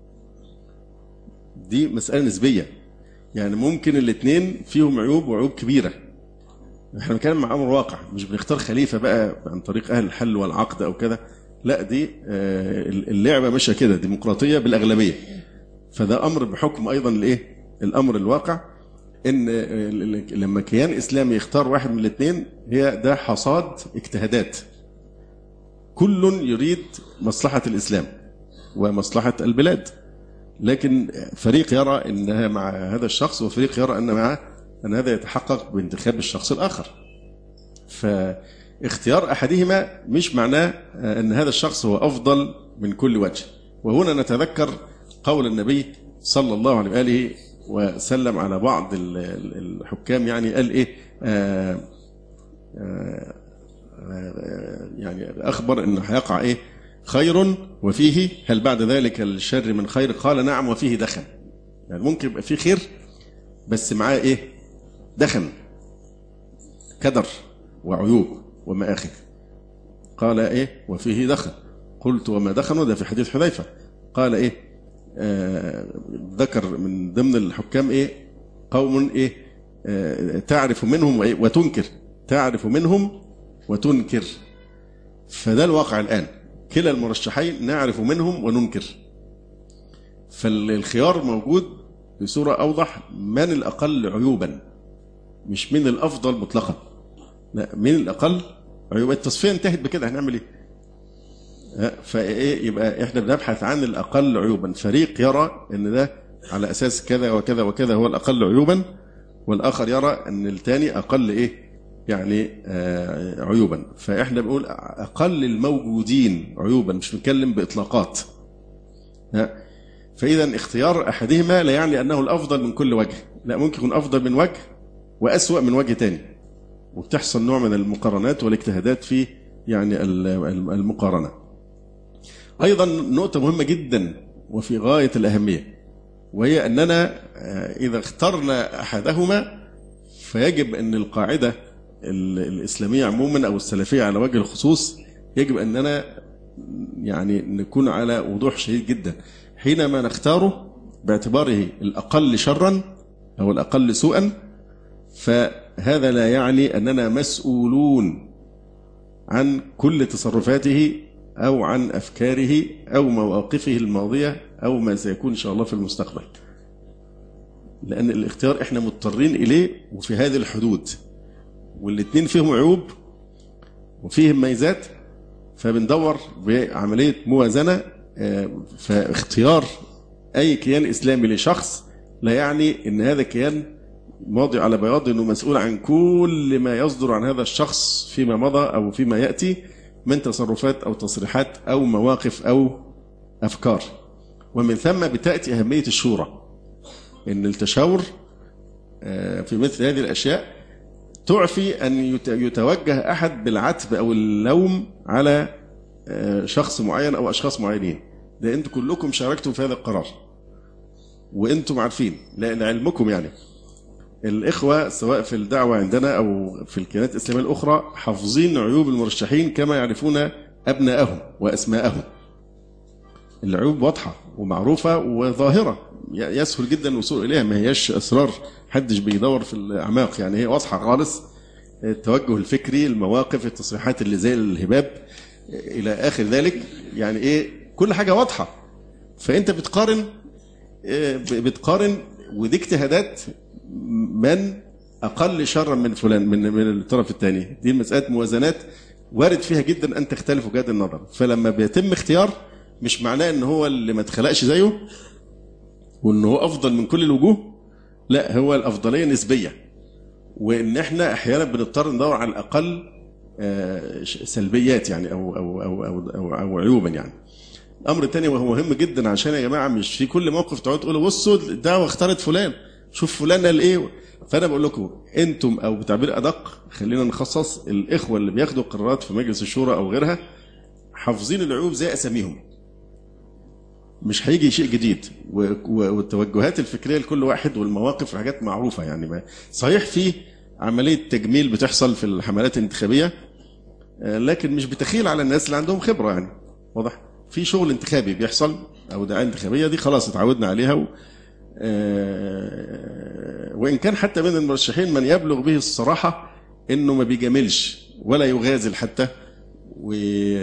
دي مساله نسبيه يعني ممكن الاثنين فيهم عيوب وعيوب كبيره احنا بنتكلم مع امر واقع مش بنختار خليفه بقى عن طريق اهل الحل والعقد او كده لا دي اللعبه ماشيه كده ديمقراطيه بالاغلبيه فده امر بحكم ايضا الايه الامر الواقع ان لما كيان اسلامي يختار واحد من الاثنين هي ده حصاد اجتهادات كل يريد مصلحه الاسلام ومصلحه البلاد لكن فريق يرى انها مع هذا الشخص وفريق يرى ان معه ان هذا يتحقق بانتخاب الشخص الاخر. فاختيار احدهما مش معناه ان هذا الشخص هو افضل من كل وجه. وهنا نتذكر قول النبي صلى الله عليه واله وسلم على بعض الحكام يعني قال ايه؟ آآ آآ يعني اخبر ان هيقع ايه؟ خير وفيه هل بعد ذلك الشر من خير قال نعم وفيه دخن يعني ممكن يبقى في خير بس معاه ايه دخن كدر وعيوب ومآخذ قال ايه وفيه دخن قلت وما دخنوا ده في حديث حذيفة قال ايه آه ذكر من ضمن الحكام ايه قوم ايه آه تعرف منهم وتنكر تعرف منهم وتنكر فده الواقع الآن كلا المرشحين نعرف منهم وننكر فالخيار موجود بصورة أوضح من الأقل عيوبا مش من الأفضل مطلقا لا من الأقل عيوبا التصفية انتهت بكده هنعمل إيه فايه يبقى احنا بنبحث عن الاقل عيوبا فريق يرى ان ده على اساس كذا وكذا وكذا هو الاقل عيوبا والاخر يرى ان الثاني اقل ايه يعني آه عيوبا فاحنا بنقول اقل الموجودين عيوبا مش بنتكلم باطلاقات فاذا اختيار احدهما لا يعني انه الافضل من كل وجه لا ممكن يكون افضل من وجه واسوا من وجه ثاني وبتحصل نوع من المقارنات والاجتهادات في يعني المقارنه ايضا نقطه مهمه جدا وفي غايه الاهميه وهي اننا اذا اخترنا احدهما فيجب ان القاعده الاسلاميه عموما او السلفيه على وجه الخصوص يجب اننا يعني نكون على وضوح شديد جدا حينما نختاره باعتباره الاقل شرا او الاقل سوءا فهذا لا يعني اننا مسؤولون عن كل تصرفاته او عن افكاره او مواقفه الماضيه او ما سيكون ان شاء الله في المستقبل. لان الاختيار احنا مضطرين اليه وفي هذه الحدود. والاثنين فيهم عيوب وفيهم ميزات فبندور بعمليه موازنه فاختيار اي كيان اسلامي لشخص لا يعني ان هذا الكيان ماضي على بياض انه مسؤول عن كل ما يصدر عن هذا الشخص فيما مضى او فيما ياتي من تصرفات او تصريحات او مواقف او افكار. ومن ثم بتاتي اهميه الشورى. ان التشاور في مثل هذه الاشياء تعفي ان يتوجه احد بالعتب او اللوم على شخص معين او اشخاص معينين. ده انتم كلكم شاركتم في هذا القرار. وانتم عارفين لعلمكم يعني الإخوة سواء في الدعوة عندنا أو في الكيانات الإسلامية الأخرى حافظين عيوب المرشحين كما يعرفون أبناءهم وأسماءهم العيوب واضحة ومعروفة وظاهرة يسهل جدا الوصول إليها ما هياش أسرار حدش بيدور في الأعماق يعني هي واضحة خالص التوجه الفكري المواقف التصريحات اللي زي الهباب إلى آخر ذلك يعني إيه كل حاجة واضحة فأنت بتقارن بتقارن ودي اجتهادات من اقل شرا من فلان من من الطرف الثاني دي مساله موازنات وارد فيها جدا ان تختلف وجهات النظر فلما بيتم اختيار مش معناه ان هو اللي ما اتخلقش زيه وان هو افضل من كل الوجوه لا هو الافضليه نسبيه وان احنا احيانا بنضطر ندور على الاقل سلبيات يعني او او او او, أو, أو عيوبا يعني الامر الثاني وهو مهم جدا عشان يا جماعه مش في كل موقف تقعدوا تقولوا بصوا الدعوه اختارت فلان شوف فلان قال ايه فانا بقول لكم انتم او بتعبير ادق خلينا نخصص الاخوه اللي بياخدوا قرارات في مجلس الشورى او غيرها حافظين العيوب زي اساميهم مش هيجي شيء جديد والتوجهات الفكريه لكل واحد والمواقف حاجات معروفه يعني ما صحيح في عمليه تجميل بتحصل في الحملات الانتخابيه لكن مش بتخيل على الناس اللي عندهم خبره يعني واضح في شغل انتخابي بيحصل او دعايه انتخابيه دي خلاص اتعودنا عليها و... وإن كان حتى من المرشحين من يبلغ به الصراحة إنه ما بيجاملش ولا يغازل حتى و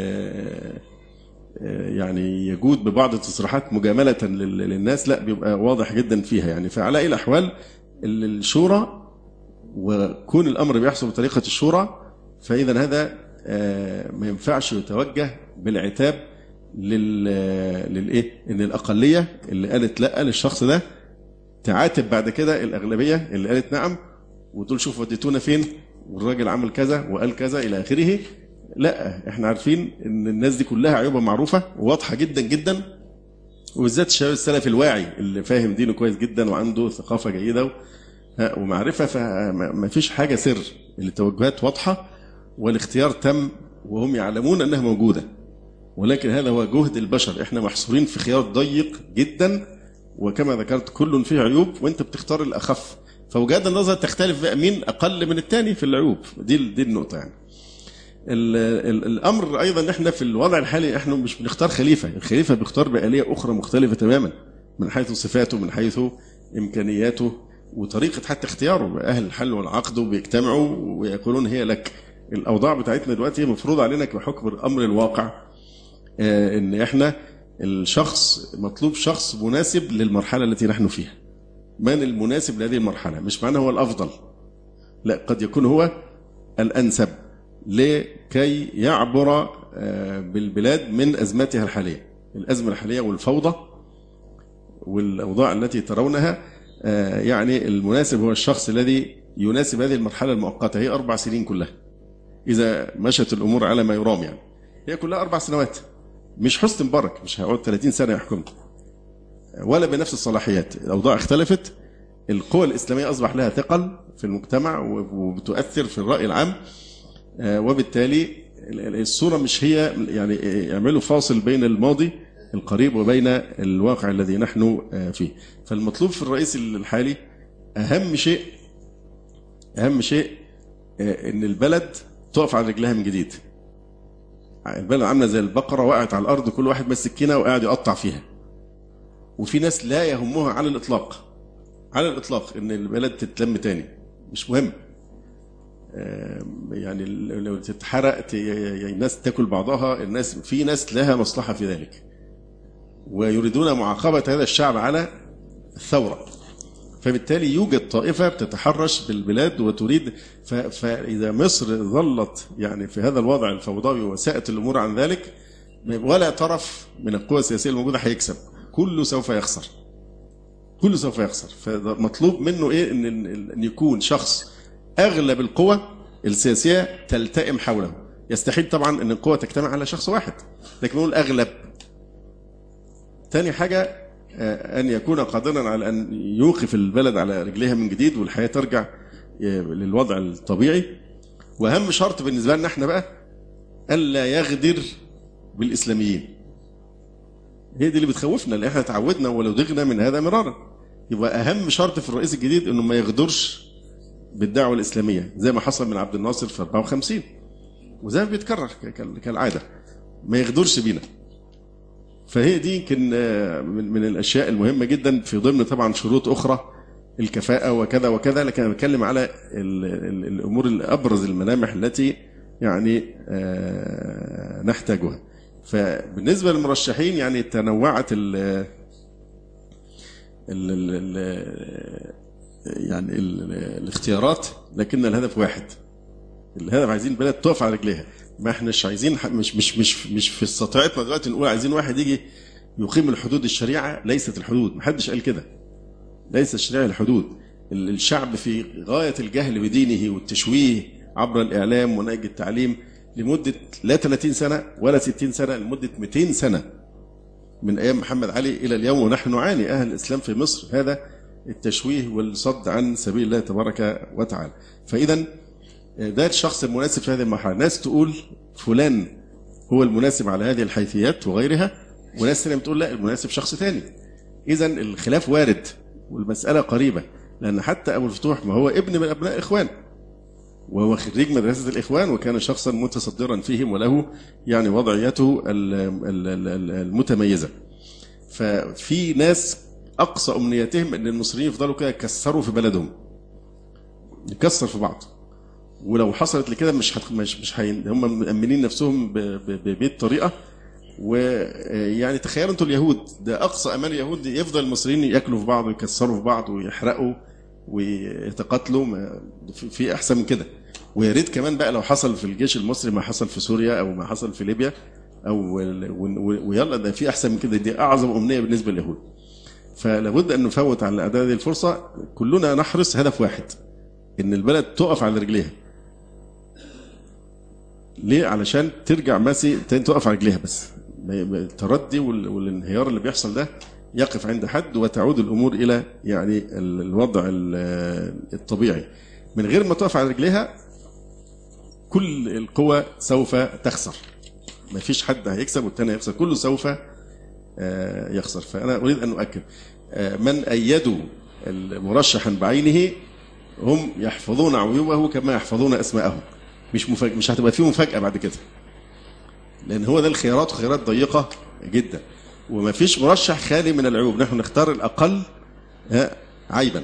يعني يجود ببعض التصريحات مجاملة للناس لا بيبقى واضح جدا فيها يعني فعلى أي الأحوال الشورى وكون الأمر بيحصل بطريقة الشورى فإذا هذا ما ينفعش يتوجه بالعتاب لل للايه؟ ان الاقليه اللي قالت لا للشخص ده تعاتب بعد كده الاغلبيه اللي قالت نعم وتقول شوف وديتونا فين والراجل عمل كذا وقال كذا الى اخره لا احنا عارفين ان الناس دي كلها عيوبها معروفه وواضحه جدا جدا وبالذات الشباب السلفي الواعي اللي فاهم دينه كويس جدا وعنده ثقافه جيده ومعرفه فما فيش حاجه سر التوجهات واضحه والاختيار تم وهم يعلمون انها موجوده ولكن هذا هو جهد البشر احنا محصورين في خيار ضيق جدا وكما ذكرت كل فيه عيوب وانت بتختار الاخف فوجهات النظر تختلف بقى مين اقل من الثاني في العيوب دي دي النقطه يعني ال ال الامر ايضا احنا في الوضع الحالي احنا مش بنختار خليفه الخليفه بيختار باليه اخرى مختلفه تماما من حيث صفاته من حيث امكانياته وطريقه حتى اختياره اهل الحل والعقد وبيجتمعوا ويقولون هي لك الاوضاع بتاعتنا دلوقتي مفروض علينا بحكم الامر الواقع آه، ان احنا الشخص مطلوب شخص مناسب للمرحله التي نحن فيها من المناسب لهذه المرحله مش معناه هو الافضل لا قد يكون هو الانسب لكي يعبر آه، بالبلاد من ازمتها الحاليه الازمه الحاليه والفوضى والاوضاع التي ترونها آه، يعني المناسب هو الشخص الذي يناسب هذه المرحله المؤقته هي اربع سنين كلها اذا مشت الامور على ما يرام يعني هي كلها اربع سنوات مش حسن مبارك مش هيقعد 30 سنه يحكم ولا بنفس الصلاحيات الاوضاع اختلفت القوى الاسلاميه اصبح لها ثقل في المجتمع وبتؤثر في الراي العام آه، وبالتالي الصوره مش هي يعني يعملوا فاصل بين الماضي القريب وبين الواقع الذي نحن آه، فيه فالمطلوب في الرئيس الحالي اهم شيء اهم شيء آه، ان البلد تقف على رجلها من جديد البلد عامله زي البقره وقعت على الارض كل واحد ماسك سكينه وقاعد يقطع فيها وفي ناس لا يهمها على الاطلاق على الاطلاق ان البلد تتلم تاني مش مهم يعني لو تتحرق الناس تاكل بعضها الناس في ناس لها مصلحه في ذلك ويريدون معاقبه هذا الشعب على الثوره فبالتالي يوجد طائفه بتتحرش بالبلاد وتريد فاذا مصر ظلت يعني في هذا الوضع الفوضوي وساءت الامور عن ذلك ولا طرف من القوى السياسيه الموجوده هيكسب كله سوف يخسر كله سوف يخسر فمطلوب منه ايه ان ان يكون شخص اغلب القوى السياسيه تلتئم حوله يستحيل طبعا ان القوى تجتمع على شخص واحد لكن نقول اغلب تاني حاجه آه، أن يكون قادرا على أن يوقف البلد على رجليها من جديد والحياة ترجع آه، للوضع الطبيعي وأهم شرط بالنسبة لنا احنا بقى ألا يغدر بالإسلاميين هي دي اللي بتخوفنا لأن احنا تعودنا ولو دغنا من هذا مرارا يبقى أهم شرط في الرئيس الجديد إنه ما يغدرش بالدعوة الإسلامية زي ما حصل من عبد الناصر في 54 وزي ما بيتكرر كالعادة ما يغدرش بينا فهي دي يمكن آه، من الاشياء المهمه جدا في ضمن طبعا شروط اخرى الكفاءه وكذا وكذا لكن انا بتكلم على الامور الابرز الملامح التي يعني آه، نحتاجها فبالنسبه للمرشحين يعني تنوعت ال ال يعني ال الاختيارات لكن الهدف واحد الهدف عايزين البلد تقف على رجليها ما احناش عايزين مش مش مش مش في استطاعتنا دلوقتي نقول عايزين واحد يجي يقيم الحدود الشريعه ليست الحدود ما حدش قال كده ليس الشريعه الحدود الشعب في غايه الجهل بدينه والتشويه عبر الاعلام ونهج التعليم لمده لا 30 سنه ولا 60 سنه لمده 200 سنه من ايام محمد علي الى اليوم ونحن نعاني اهل الاسلام في مصر هذا التشويه والصد عن سبيل الله تبارك وتعالى فاذا ده الشخص المناسب في هذه المرحله ناس تقول فلان هو المناسب على هذه الحيثيات وغيرها وناس ثانيه بتقول لا المناسب شخص ثاني اذا الخلاف وارد والمساله قريبه لان حتى ابو الفتوح ما هو ابن من ابناء اخوان وهو خريج مدرسة الإخوان وكان شخصا متصدرا فيهم وله يعني وضعيته المتميزة ففي ناس أقصى أمنيتهم أن المصريين يفضلوا كده يكسروا في بلدهم يكسر في بعض ولو حصلت لكده مش هت... مش مش هي... هم مأمنين نفسهم ب... ب... طريقه ويعني تخيلوا انتوا اليهود ده اقصى امال اليهود يفضل المصريين ياكلوا في بعض ويكسروا في بعض ويحرقوا ويتقاتلوا في احسن من كده ويا ريت كمان بقى لو حصل في الجيش المصري ما حصل في سوريا او ما حصل في ليبيا او ويلا ده في احسن من كده دي اعظم امنيه بالنسبه لليهود فلابد ان نفوت على الاعداد هذه الفرصه كلنا نحرص هدف واحد ان البلد تقف على رجليها ليه علشان ترجع ماسي تاني تقف على رجليها بس التردي والانهيار اللي بيحصل ده يقف عند حد وتعود الامور الى يعني الوضع الطبيعي من غير ما تقف على رجليها كل القوى سوف تخسر ما فيش حد هيكسب والتاني هيخسر كله سوف آه، يخسر فانا اريد ان اؤكد من أيدوا مرشحا بعينه هم يحفظون عيوبه كما يحفظون أسماءهم مش مفاجأة مش هتبقى فيه مفاجأة بعد كده لأن هو ده الخيارات خيارات ضيقة جدا وما فيش مرشح خالي من العيوب نحن نختار الأقل عيبا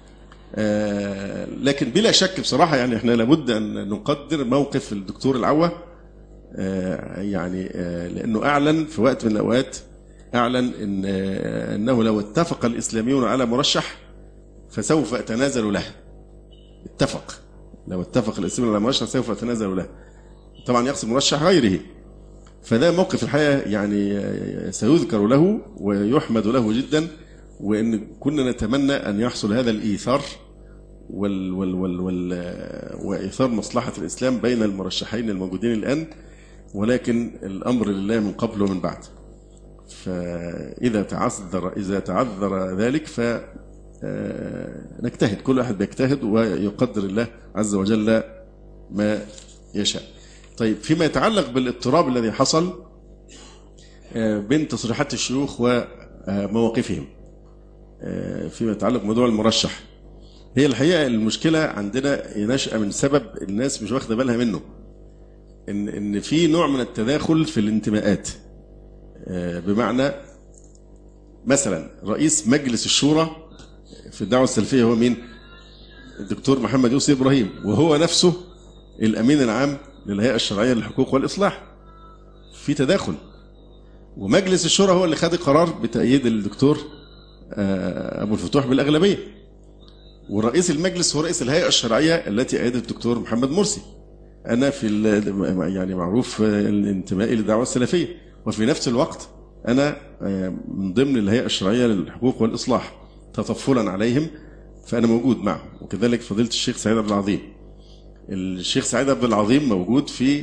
لكن بلا شك بصراحة يعني احنا لابد أن نقدر موقف الدكتور العوة يعني لأنه أعلن في وقت من الأوقات أعلن إن أنه لو اتفق الإسلاميون على مرشح فسوف أتنازل له اتفق لو اتفق الإسلاميون على مرشح سوف أتنازل له طبعا يقصد مرشح غيره فده موقف الحقيقة يعني سيذكر له ويحمد له جدا وإن كنا نتمنى أن يحصل هذا الإيثار وال وال وال وال وإيثار مصلحة الإسلام بين المرشحين الموجودين الآن ولكن الأمر لله من قبل ومن بعد فإذا تعذر إذا تعذر ذلك ف نجتهد كل واحد بيجتهد ويقدر الله عز وجل ما يشاء طيب فيما يتعلق بالاضطراب الذي حصل بين تصريحات الشيوخ ومواقفهم فيما يتعلق بموضوع المرشح هي الحقيقة المشكلة عندنا نشأة من سبب الناس مش واخدة بالها منه إن إن في نوع من التداخل في الانتماءات بمعنى مثلا رئيس مجلس الشورى في الدعوة السلفية هو مين؟ الدكتور محمد يوسف إبراهيم وهو نفسه الأمين العام للهيئة الشرعية للحقوق والإصلاح في تداخل ومجلس الشورى هو اللي خد القرار بتأييد الدكتور أبو الفتوح بالأغلبية ورئيس المجلس هو رئيس الهيئة الشرعية التي أيدت الدكتور محمد مرسي أنا في يعني معروف انتمائي للدعوة السلفية وفي نفس الوقت أنا من ضمن الهيئة الشرعية للحقوق والإصلاح تطفلا عليهم فأنا موجود معهم وكذلك فضيلة الشيخ سعيد عبد العظيم الشيخ سعيد عبد العظيم موجود في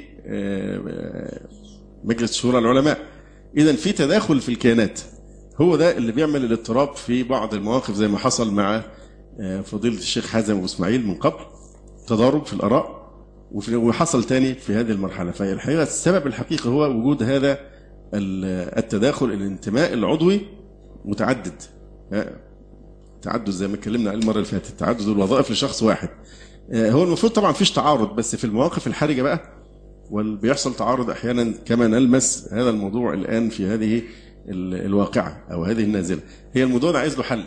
مجلس شورى العلماء إذا في تداخل في الكيانات هو ده اللي بيعمل الاضطراب في بعض المواقف زي ما حصل مع فضيلة الشيخ حازم أبو إسماعيل من قبل تضارب في الآراء وحصل تاني في هذه المرحلة فالحقيقة السبب الحقيقي هو وجود هذا التداخل الانتماء العضوي متعدد تعدد زي ما اتكلمنا عليه المره اللي فاتت تعدد الوظائف لشخص واحد هو المفروض طبعا فيش تعارض بس في المواقف الحرجه بقى وبيحصل تعارض احيانا كما نلمس هذا الموضوع الان في هذه الواقعه او هذه النازله هي الموضوع ده عايز له حل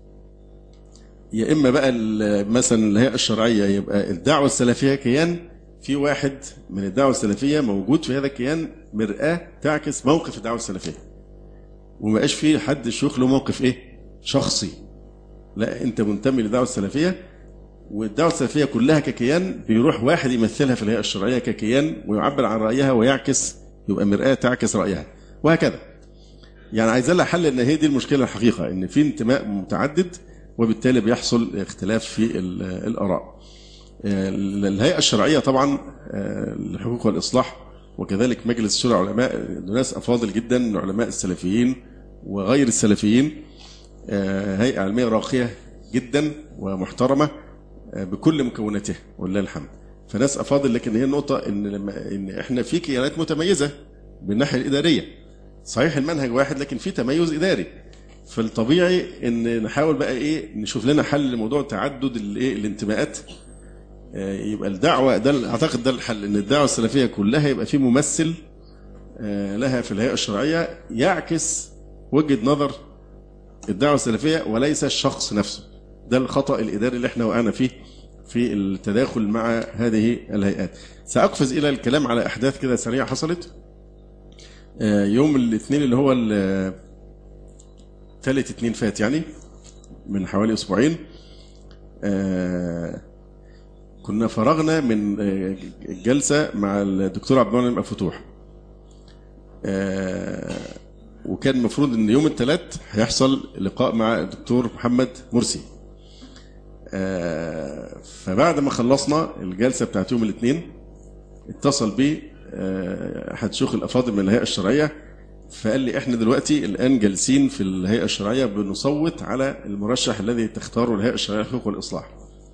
يا اما بقى مثلا الهيئه الشرعيه يبقى الدعوه السلفيه كيان في واحد من الدعوه السلفيه موجود في هذا الكيان مرآه تعكس موقف الدعوه السلفيه وما بقاش في حد شيوخ له موقف ايه شخصي لا انت منتمي للدعوه السلفيه والدعوه السلفيه كلها ككيان بيروح واحد يمثلها في الهيئه الشرعيه ككيان ويعبر عن رايها ويعكس يبقى مرآه تعكس رايها وهكذا يعني عايز لها حل ان هي دي المشكله الحقيقه ان في انتماء متعدد وبالتالي بيحصل اختلاف في الاراء الهيئه الشرعيه طبعا للحقوق والاصلاح وكذلك مجلس شورى العلماء ناس افاضل جدا من علماء السلفيين وغير السلفيين هيئة علمية راقية جدا ومحترمة بكل مكوناتها ولله الحمد فناس أفاضل لكن هي النقطة إن لما إن إحنا في كيانات متميزة بالناحية الإدارية صحيح المنهج واحد لكن في تميز إداري فالطبيعي إن نحاول بقى إيه نشوف لنا حل لموضوع تعدد الإيه الانتماءات يبقى الدعوة ده أعتقد ده الحل إن الدعوة السلفية كلها يبقى في ممثل لها في الهيئة الشرعية يعكس وجهة نظر الدعوة السلفية وليس الشخص نفسه ده الخطأ الإداري اللي احنا وقعنا فيه في التداخل مع هذه الهيئات سأقفز إلى الكلام على أحداث كده سريعة حصلت يوم الاثنين اللي هو ثالث اثنين فات يعني من حوالي أسبوعين كنا فرغنا من الجلسة مع الدكتور عبد المنعم الفتوح وكان المفروض ان يوم الثلاث هيحصل لقاء مع الدكتور محمد مرسي فبعد ما خلصنا الجلسه بتاعت يوم الاثنين اتصل بي احد شيوخ الافاضل من الهيئه الشرعيه فقال لي احنا دلوقتي الان جالسين في الهيئه الشرعيه بنصوت على المرشح الذي تختاره الهيئه الشرعيه للحقوق والاصلاح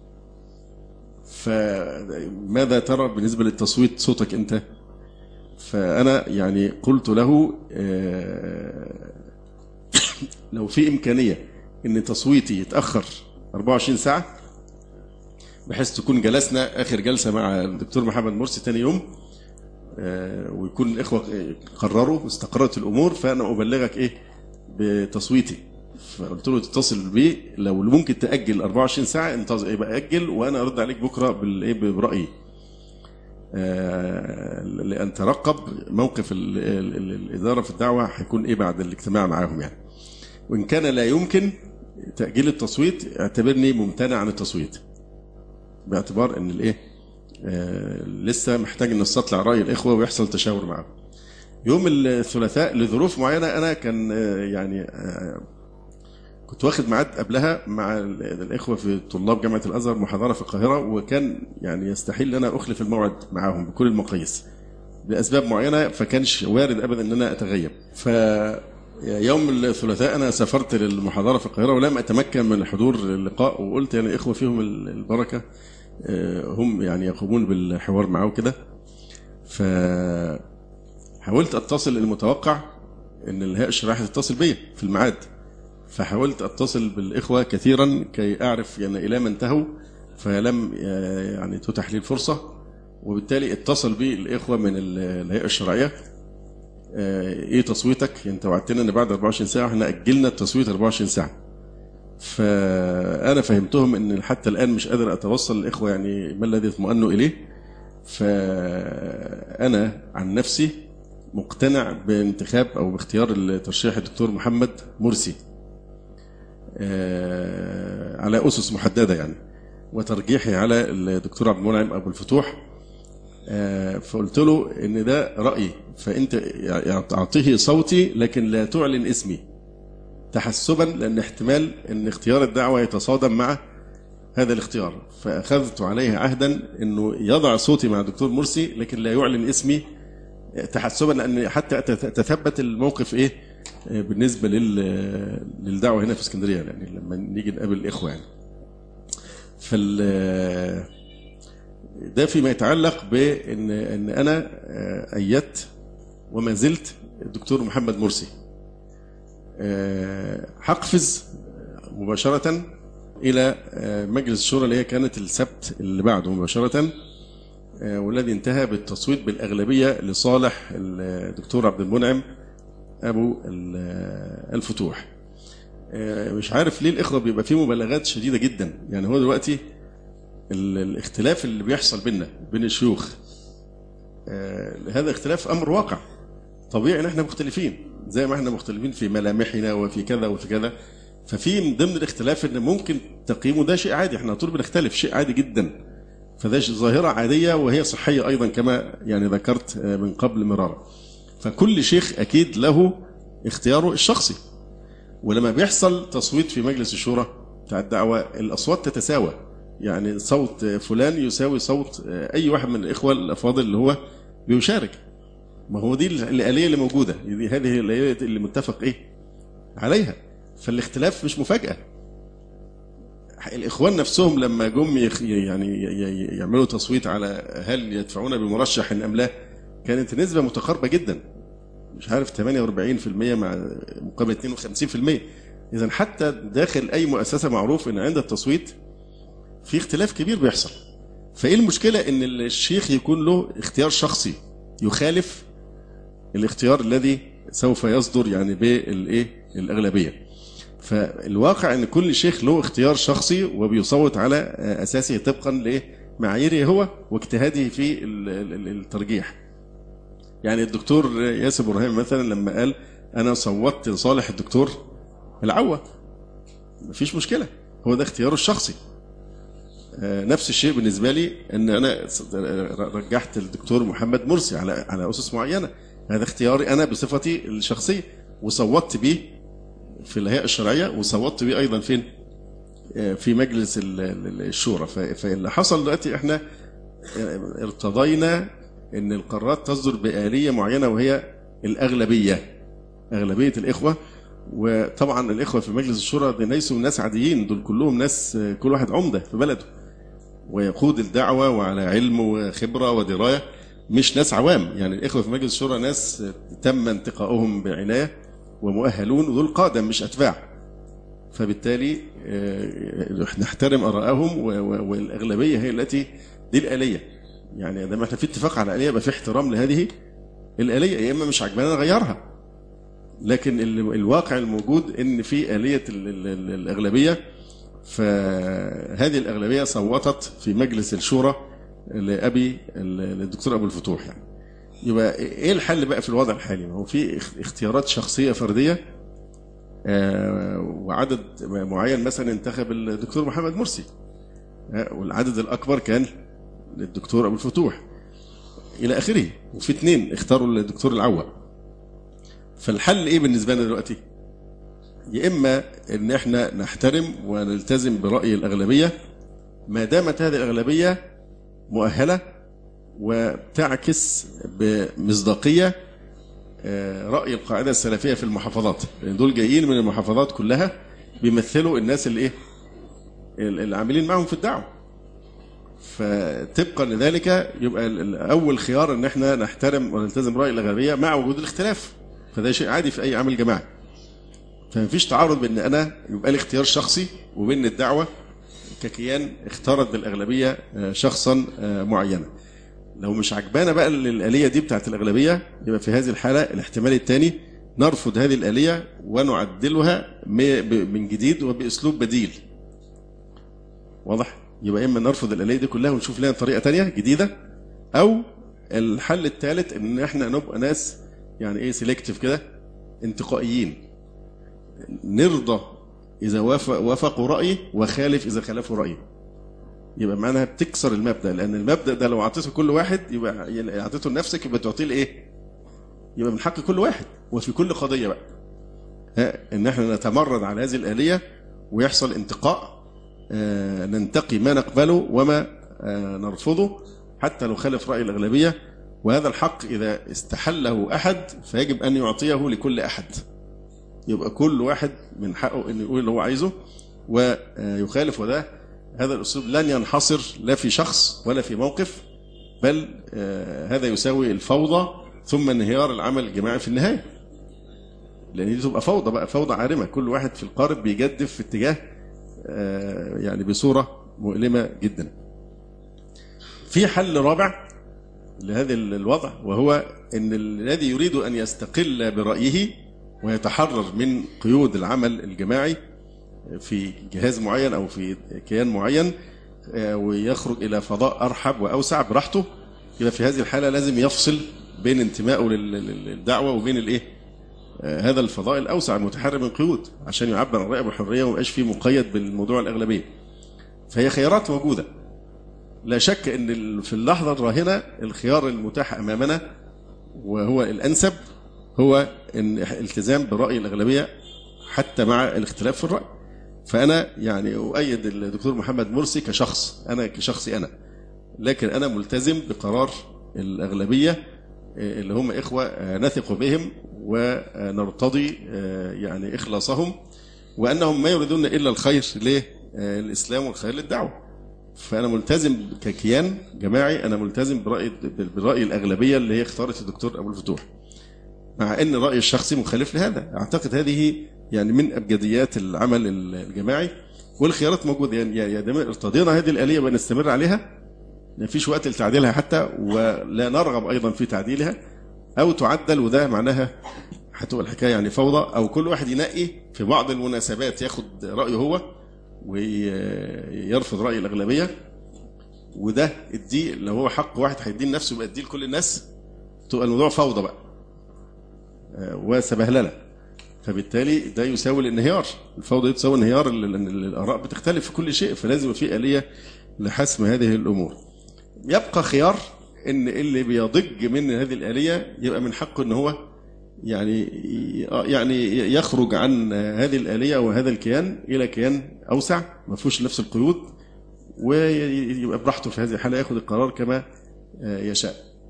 فماذا ترى بالنسبه للتصويت صوتك انت فأنا يعني قلت له لو في إمكانية ان تصويتي يتاخر 24 ساعه بحيث تكون جلسنا اخر جلسه مع الدكتور محمد مرسي ثاني يوم آه، ويكون الاخوه قرروا واستقرت الامور فانا ابلغك ايه بتصويتي فقلت له تتصل بي لو ممكن تاجل 24 ساعه انتظر يبقى اجل وانا ارد عليك بكره بالايه برايي آه، لان ترقب موقف ال ال ال الاداره في الدعوه هيكون ايه بعد الاجتماع معاهم يعني وان كان لا يمكن تاجيل التصويت اعتبرني ممتنع عن التصويت باعتبار ان الايه آه، لسه محتاج ان نستطلع راي الاخوه ويحصل تشاور معاهم يوم الثلاثاء لظروف معينه انا كان آه، يعني آه، كنت واخد ميعاد قبلها مع الاخوه في طلاب جامعه الازهر محاضره في القاهره وكان يعني يستحيل ان انا اخلف الموعد معاهم بكل المقاييس لاسباب معينه فكانش وارد ابدا ان انا اتغيب ف يوم الثلاثاء انا سافرت للمحاضره في القاهره ولم اتمكن من حضور اللقاء وقلت يعني الاخوه فيهم البركه آه، هم يعني يقومون بالحوار معاه كده فحاولت اتصل المتوقع ان الهيئه الشرعيه هتتصل بيا في الميعاد فحاولت اتصل بالاخوه كثيرا كي اعرف يعني الى ما انتهوا فلم يعني تتح لي الفرصه وبالتالي اتصل بي الاخوه من الهيئه الشرعيه آه، ايه تصويتك انت وعدتنا ان بعد 24 ساعه احنا اجلنا التصويت 24 ساعه فانا فهمتهم ان حتى الان مش قادر اتوصل الاخوه يعني ما الذي اطمئنوا اليه فانا عن نفسي مقتنع بانتخاب او باختيار ترشيح الدكتور محمد مرسي آه، على اسس محدده يعني وترجيحي على الدكتور عبد المنعم ابو الفتوح آه، فقلت له ان ده رايي فانت اعطيه صوتي لكن لا تعلن اسمي تحسبا لان احتمال ان اختيار الدعوه يتصادم مع هذا الاختيار فاخذت عليه عهدا انه يضع صوتي مع الدكتور مرسي لكن لا يعلن اسمي تحسبا لان حتى تثبت الموقف ايه بالنسبه للدعوه هنا في اسكندريه يعني لما نيجي نقابل الاخوه يعني فال ده فيما يتعلق بان ان انا ايدت وما زلت الدكتور محمد مرسي هقفز مباشره الى مجلس الشورى اللي هي كانت السبت اللي بعده مباشره والذي انتهى بالتصويت بالاغلبيه لصالح الدكتور عبد المنعم ابو الفتوح مش عارف ليه الاخوه بيبقى فيه مبالغات شديده جدا يعني هو دلوقتي الاختلاف اللي بيحصل بيننا بين الشيوخ هذا اختلاف امر واقع طبيعي ان احنا مختلفين زي ما احنا مختلفين في ملامحنا وفي كذا وفي كذا ففي من ضمن الاختلاف ان ممكن تقييمه ده شيء عادي احنا طول بنختلف شيء عادي جدا فده ظاهره عاديه وهي صحيه ايضا كما يعني ذكرت من قبل مرارا فكل شيخ اكيد له اختياره الشخصي ولما بيحصل تصويت في مجلس الشورى بتاع الدعوه الاصوات تتساوى يعني صوت فلان يساوي صوت اي واحد من الاخوه الافاضل اللي هو بيشارك ما هو دي الاليه اللي موجوده دي هذه الاليه اللي متفق ايه عليها فالاختلاف مش مفاجاه الاخوان نفسهم لما جم يعني يعملوا تصويت على هل يدفعون بمرشح ام لا كانت نسبه متقاربه جدا مش عارف 48% مع مقابل 52% اذا حتى داخل اي مؤسسه معروف ان عند التصويت في اختلاف كبير بيحصل فايه المشكله ان الشيخ يكون له اختيار شخصي يخالف الاختيار الذي سوف يصدر يعني بالايه الاغلبيه فالواقع ان كل شيخ له اختيار شخصي وبيصوت على اساسه طبقا لمعاييره هو واجتهاده في الترجيح يعني الدكتور ياسر ابراهيم مثلا لما قال انا صوتت لصالح الدكتور العوة مفيش مشكله هو ده اختياره الشخصي نفس الشيء بالنسبه لي ان انا رجحت الدكتور محمد مرسي على على اسس معينه هذا اختياري انا بصفتي الشخصيه وصوتت به في الهيئه الشرعيه وصوتت به ايضا فين؟ في مجلس الشورى فاللي حصل دلوقتي احنا ارتضينا ان القرارات تصدر باليه معينه وهي الاغلبيه اغلبيه الاخوه وطبعا الاخوه في مجلس الشورى دول ليسوا ناس عاديين دول كلهم ناس كل واحد عمده في بلده ويقود الدعوه وعلى علم وخبره ودرايه مش ناس عوام يعني الاخوه في مجلس الشورى ناس تم انتقائهم بعنايه ومؤهلون ودول قاده مش اتباع فبالتالي نحترم ارائهم والاغلبيه هي التي دي الاليه يعني دام احنا في اتفاق على الاليه يبقى في احترام لهذه الاليه يا اما مش عجبانا نغيرها لكن الواقع الموجود ان في اليه الاغلبيه فهذه الاغلبيه صوتت في مجلس الشورى لابي الدكتور ابو الفتوح يعني يبقى ايه الحل بقى في الوضع الحالي؟ ما هو في اختيارات شخصيه فرديه آه وعدد معين مثلا انتخب الدكتور محمد مرسي آه والعدد الاكبر كان للدكتور ابو الفتوح الى اخره وفي اثنين اختاروا الدكتور العوة فالحل ايه بالنسبه لنا دلوقتي؟ يا اما ان احنا نحترم ونلتزم براي الاغلبيه ما دامت هذه الاغلبيه مؤهله وتعكس بمصداقيه راي القاعده السلفيه في المحافظات لان دول جايين من المحافظات كلها بيمثلوا الناس اللي ايه اللي عاملين معهم في الدعوه فطبقا لذلك يبقى اول خيار ان احنا نحترم ونلتزم راي الاغلبيه مع وجود الاختلاف فده شيء عادي في اي عمل جماعي فما فيش تعارض بين انا يبقى لي اختيار شخصي وبين الدعوه ككيان اختارت بالاغلبيه شخصا معينا لو مش عجبانا بقى الآلية دي بتاعت الأغلبية يبقى في هذه الحالة الاحتمال الثاني نرفض هذه الآلية ونعدلها من جديد وبأسلوب بديل واضح يبقى إما نرفض الآلية دي كلها ونشوف لها طريقة تانية جديدة أو الحل الثالث إن إحنا نبقى ناس يعني إيه سيلكتيف كده انتقائيين نرضى إذا وافقوا رأيي وخالف إذا خالفوا رأيي يبقى معناها بتكسر المبدا لان المبدا ده لو اعطيته كل واحد يبقى يعني اعطيته لنفسك يبقى تعطيه لايه؟ يبقى من حق كل واحد وفي كل قضيه بقى ها ان احنا نتمرد على هذه الاليه ويحصل انتقاء آه ننتقي ما نقبله وما آه نرفضه حتى لو خالف راي الاغلبيه وهذا الحق اذا استحله احد فيجب ان يعطيه لكل احد يبقى كل واحد من حقه ان يقول اللي هو عايزه ويخالف وده هذا الاسلوب لن ينحصر لا في شخص ولا في موقف بل آه هذا يساوي الفوضى ثم انهيار العمل الجماعي في النهايه. لان دي تبقى فوضى بقى فوضى عارمه كل واحد في القارب بيجدف في اتجاه آه يعني بصوره مؤلمه جدا. في حل رابع لهذا الوضع وهو ان الذي يريد ان يستقل برايه ويتحرر من قيود العمل الجماعي في جهاز معين او في كيان معين ويخرج الى فضاء ارحب واوسع براحته يبقى في هذه الحاله لازم يفصل بين انتمائه للدعوه وبين الايه؟ هذا الفضاء الاوسع المتحرر من قيود عشان يعبر عن رايه بحريه وما يبقاش فيه مقيد بالموضوع الاغلبيه. فهي خيارات موجوده. لا شك ان في اللحظه الراهنه الخيار المتاح امامنا وهو الانسب هو ان التزام براي الاغلبيه حتى مع الاختلاف في الراي. فانا يعني اؤيد الدكتور محمد مرسي كشخص انا كشخصي انا لكن انا ملتزم بقرار الاغلبيه اللي هم اخوه نثق بهم ونرتضي يعني اخلاصهم وانهم ما يريدون الا الخير للاسلام والخير للدعوه فانا ملتزم ككيان جماعي انا ملتزم براي براي الاغلبيه اللي هي اختارت الدكتور ابو الفتوح مع ان رايي الشخصي مخالف لهذا اعتقد هذه يعني من ابجديات العمل الجماعي والخيارات موجوده يعني يا دام ارتضينا هذه الاليه ونستمر عليها ما فيش وقت لتعديلها حتى ولا نرغب ايضا في تعديلها او تعدل وده معناها هتبقى الحكايه يعني فوضى او كل واحد ينقي في بعض المناسبات ياخد رايه هو ويرفض راي الاغلبيه وده اديه لو هو حق واحد هيديه لنفسه يبقى اديه لكل الناس تبقى الموضوع فوضى بقى وسبهلله فبالتالي ده يساوي الانهيار الفوضى دي تساوي انهيار لان الاراء بتختلف في كل شيء فلازم في اليه لحسم هذه الامور يبقى خيار ان اللي بيضج من هذه الاليه يبقى من حقه ان هو يعني يعني يخرج عن هذه الاليه وهذا الكيان الى كيان اوسع ما فيهوش نفس القيود ويبقى براحته في هذه الحاله ياخذ القرار كما يشاء.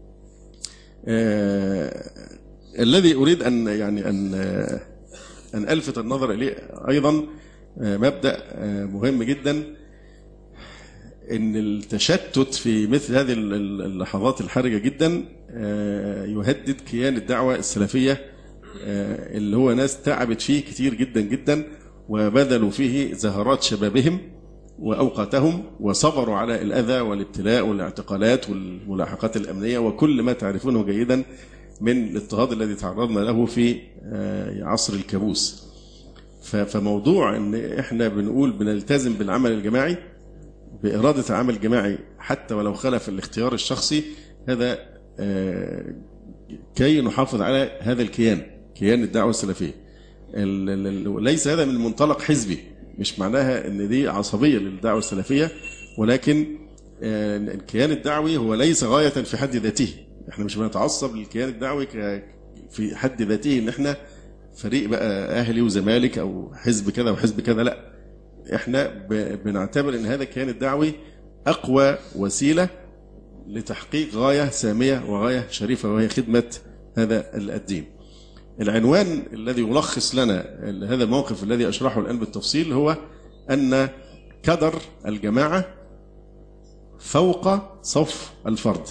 الذي اريد ان يعني ان ان الفت النظر اليه ايضا مبدا مهم جدا ان التشتت في مثل هذه اللحظات الحرجه جدا يهدد كيان الدعوه السلفيه اللي هو ناس تعبت فيه كتير جدا جدا وبذلوا فيه زهرات شبابهم وأوقاتهم وصبروا على الأذى والابتلاء والاعتقالات والملاحقات الأمنية وكل ما تعرفونه جيدا من الاضطهاد الذي تعرضنا له في آه، عصر الكابوس فموضوع ان احنا بنقول بنلتزم بالعمل الجماعي بإرادة العمل الجماعي حتى ولو خلف الاختيار الشخصي هذا آه، كي نحافظ على هذا الكيان كيان الدعوة السلفية ليس هذا من منطلق حزبي مش معناها ان دي عصبية للدعوة السلفية ولكن آه، الكيان الدعوي هو ليس غاية في حد ذاته احنا مش بنتعصب للكيان الدعوي في حد ذاته ان احنا فريق بقى اهلي وزمالك او حزب كذا وحزب كذا لا احنا بنعتبر ان هذا الكيان الدعوي اقوى وسيله لتحقيق غايه ساميه وغايه شريفه وهي خدمه هذا الدين. العنوان الذي يلخص لنا هذا الموقف الذي اشرحه الان بالتفصيل هو ان كدر الجماعه فوق صف الفرد.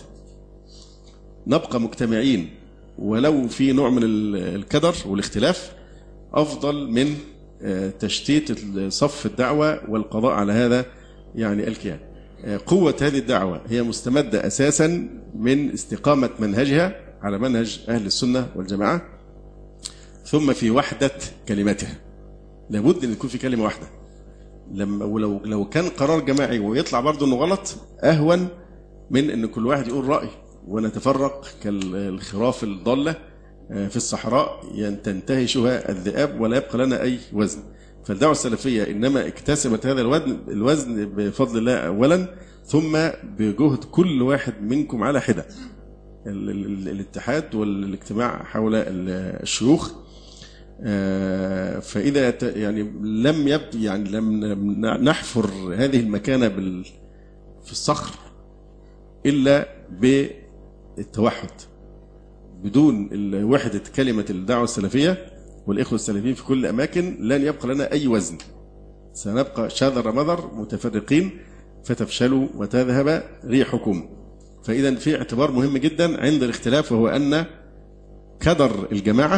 نبقى مجتمعين ولو في نوع من الكدر والاختلاف افضل من آه، تشتيت صف الدعوه والقضاء على هذا يعني الكيان. آه، قوه هذه الدعوه هي مستمده اساسا من استقامه منهجها على منهج اهل السنه والجماعه ثم في وحده كلمتها. لابد ان يكون في كلمه واحده. لما ولو لو كان قرار جماعي ويطلع برضه انه غلط اهون من ان كل واحد يقول راي ونتفرق كالخراف الضالة آه، في الصحراء تنتهشها الذئاب ولا يبقى لنا أي وزن فالدعوة السلفية إنما اكتسبت هذا الوزن الوزن بفضل الله أولا ثم بجهد كل واحد منكم على حدة الاتحاد والاجتماع حول الشيوخ آه، فإذا يعني لم يب يعني لم نحفر هذه المكانة في الصخر إلا ب التوحد بدون وحدة كلمة الدعوة السلفية والإخوة السلفيين في كل الأماكن لن يبقى لنا أي وزن سنبقى شذر مذر متفرقين فتفشلوا وتذهب ريحكم فإذا في اعتبار مهم جدا عند الاختلاف وهو أن كدر الجماعة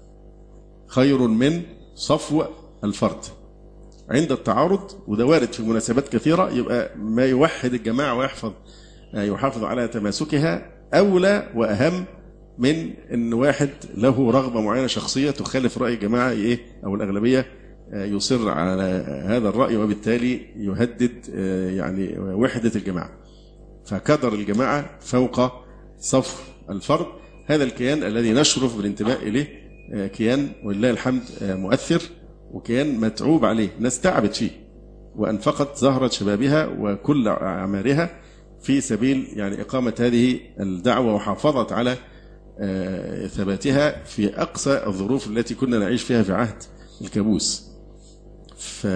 خير من صفو الفرد عند التعارض وده وارد في مناسبات كثيرة يبقى ما يوحد الجماعة ويحفظ يحافظ على تماسكها أولى وأهم من أن واحد له رغبة معينة شخصية تخالف رأي الجماعة إيه أو الأغلبية آه، يصر على هذا الرأي وبالتالي يهدد آه، يعني وحدة الجماعة فكدر الجماعة فوق صف الفرد هذا الكيان الذي نشرف بالانتماء إليه آه، كيان ولله الحمد مؤثر وكيان متعوب عليه ناس تعبت فيه وأنفقت زهرة شبابها وكل أعمارها في سبيل يعني إقامة هذه الدعوة وحافظت على آه، ثباتها في أقصى الظروف التي كنا نعيش فيها في عهد الكابوس ف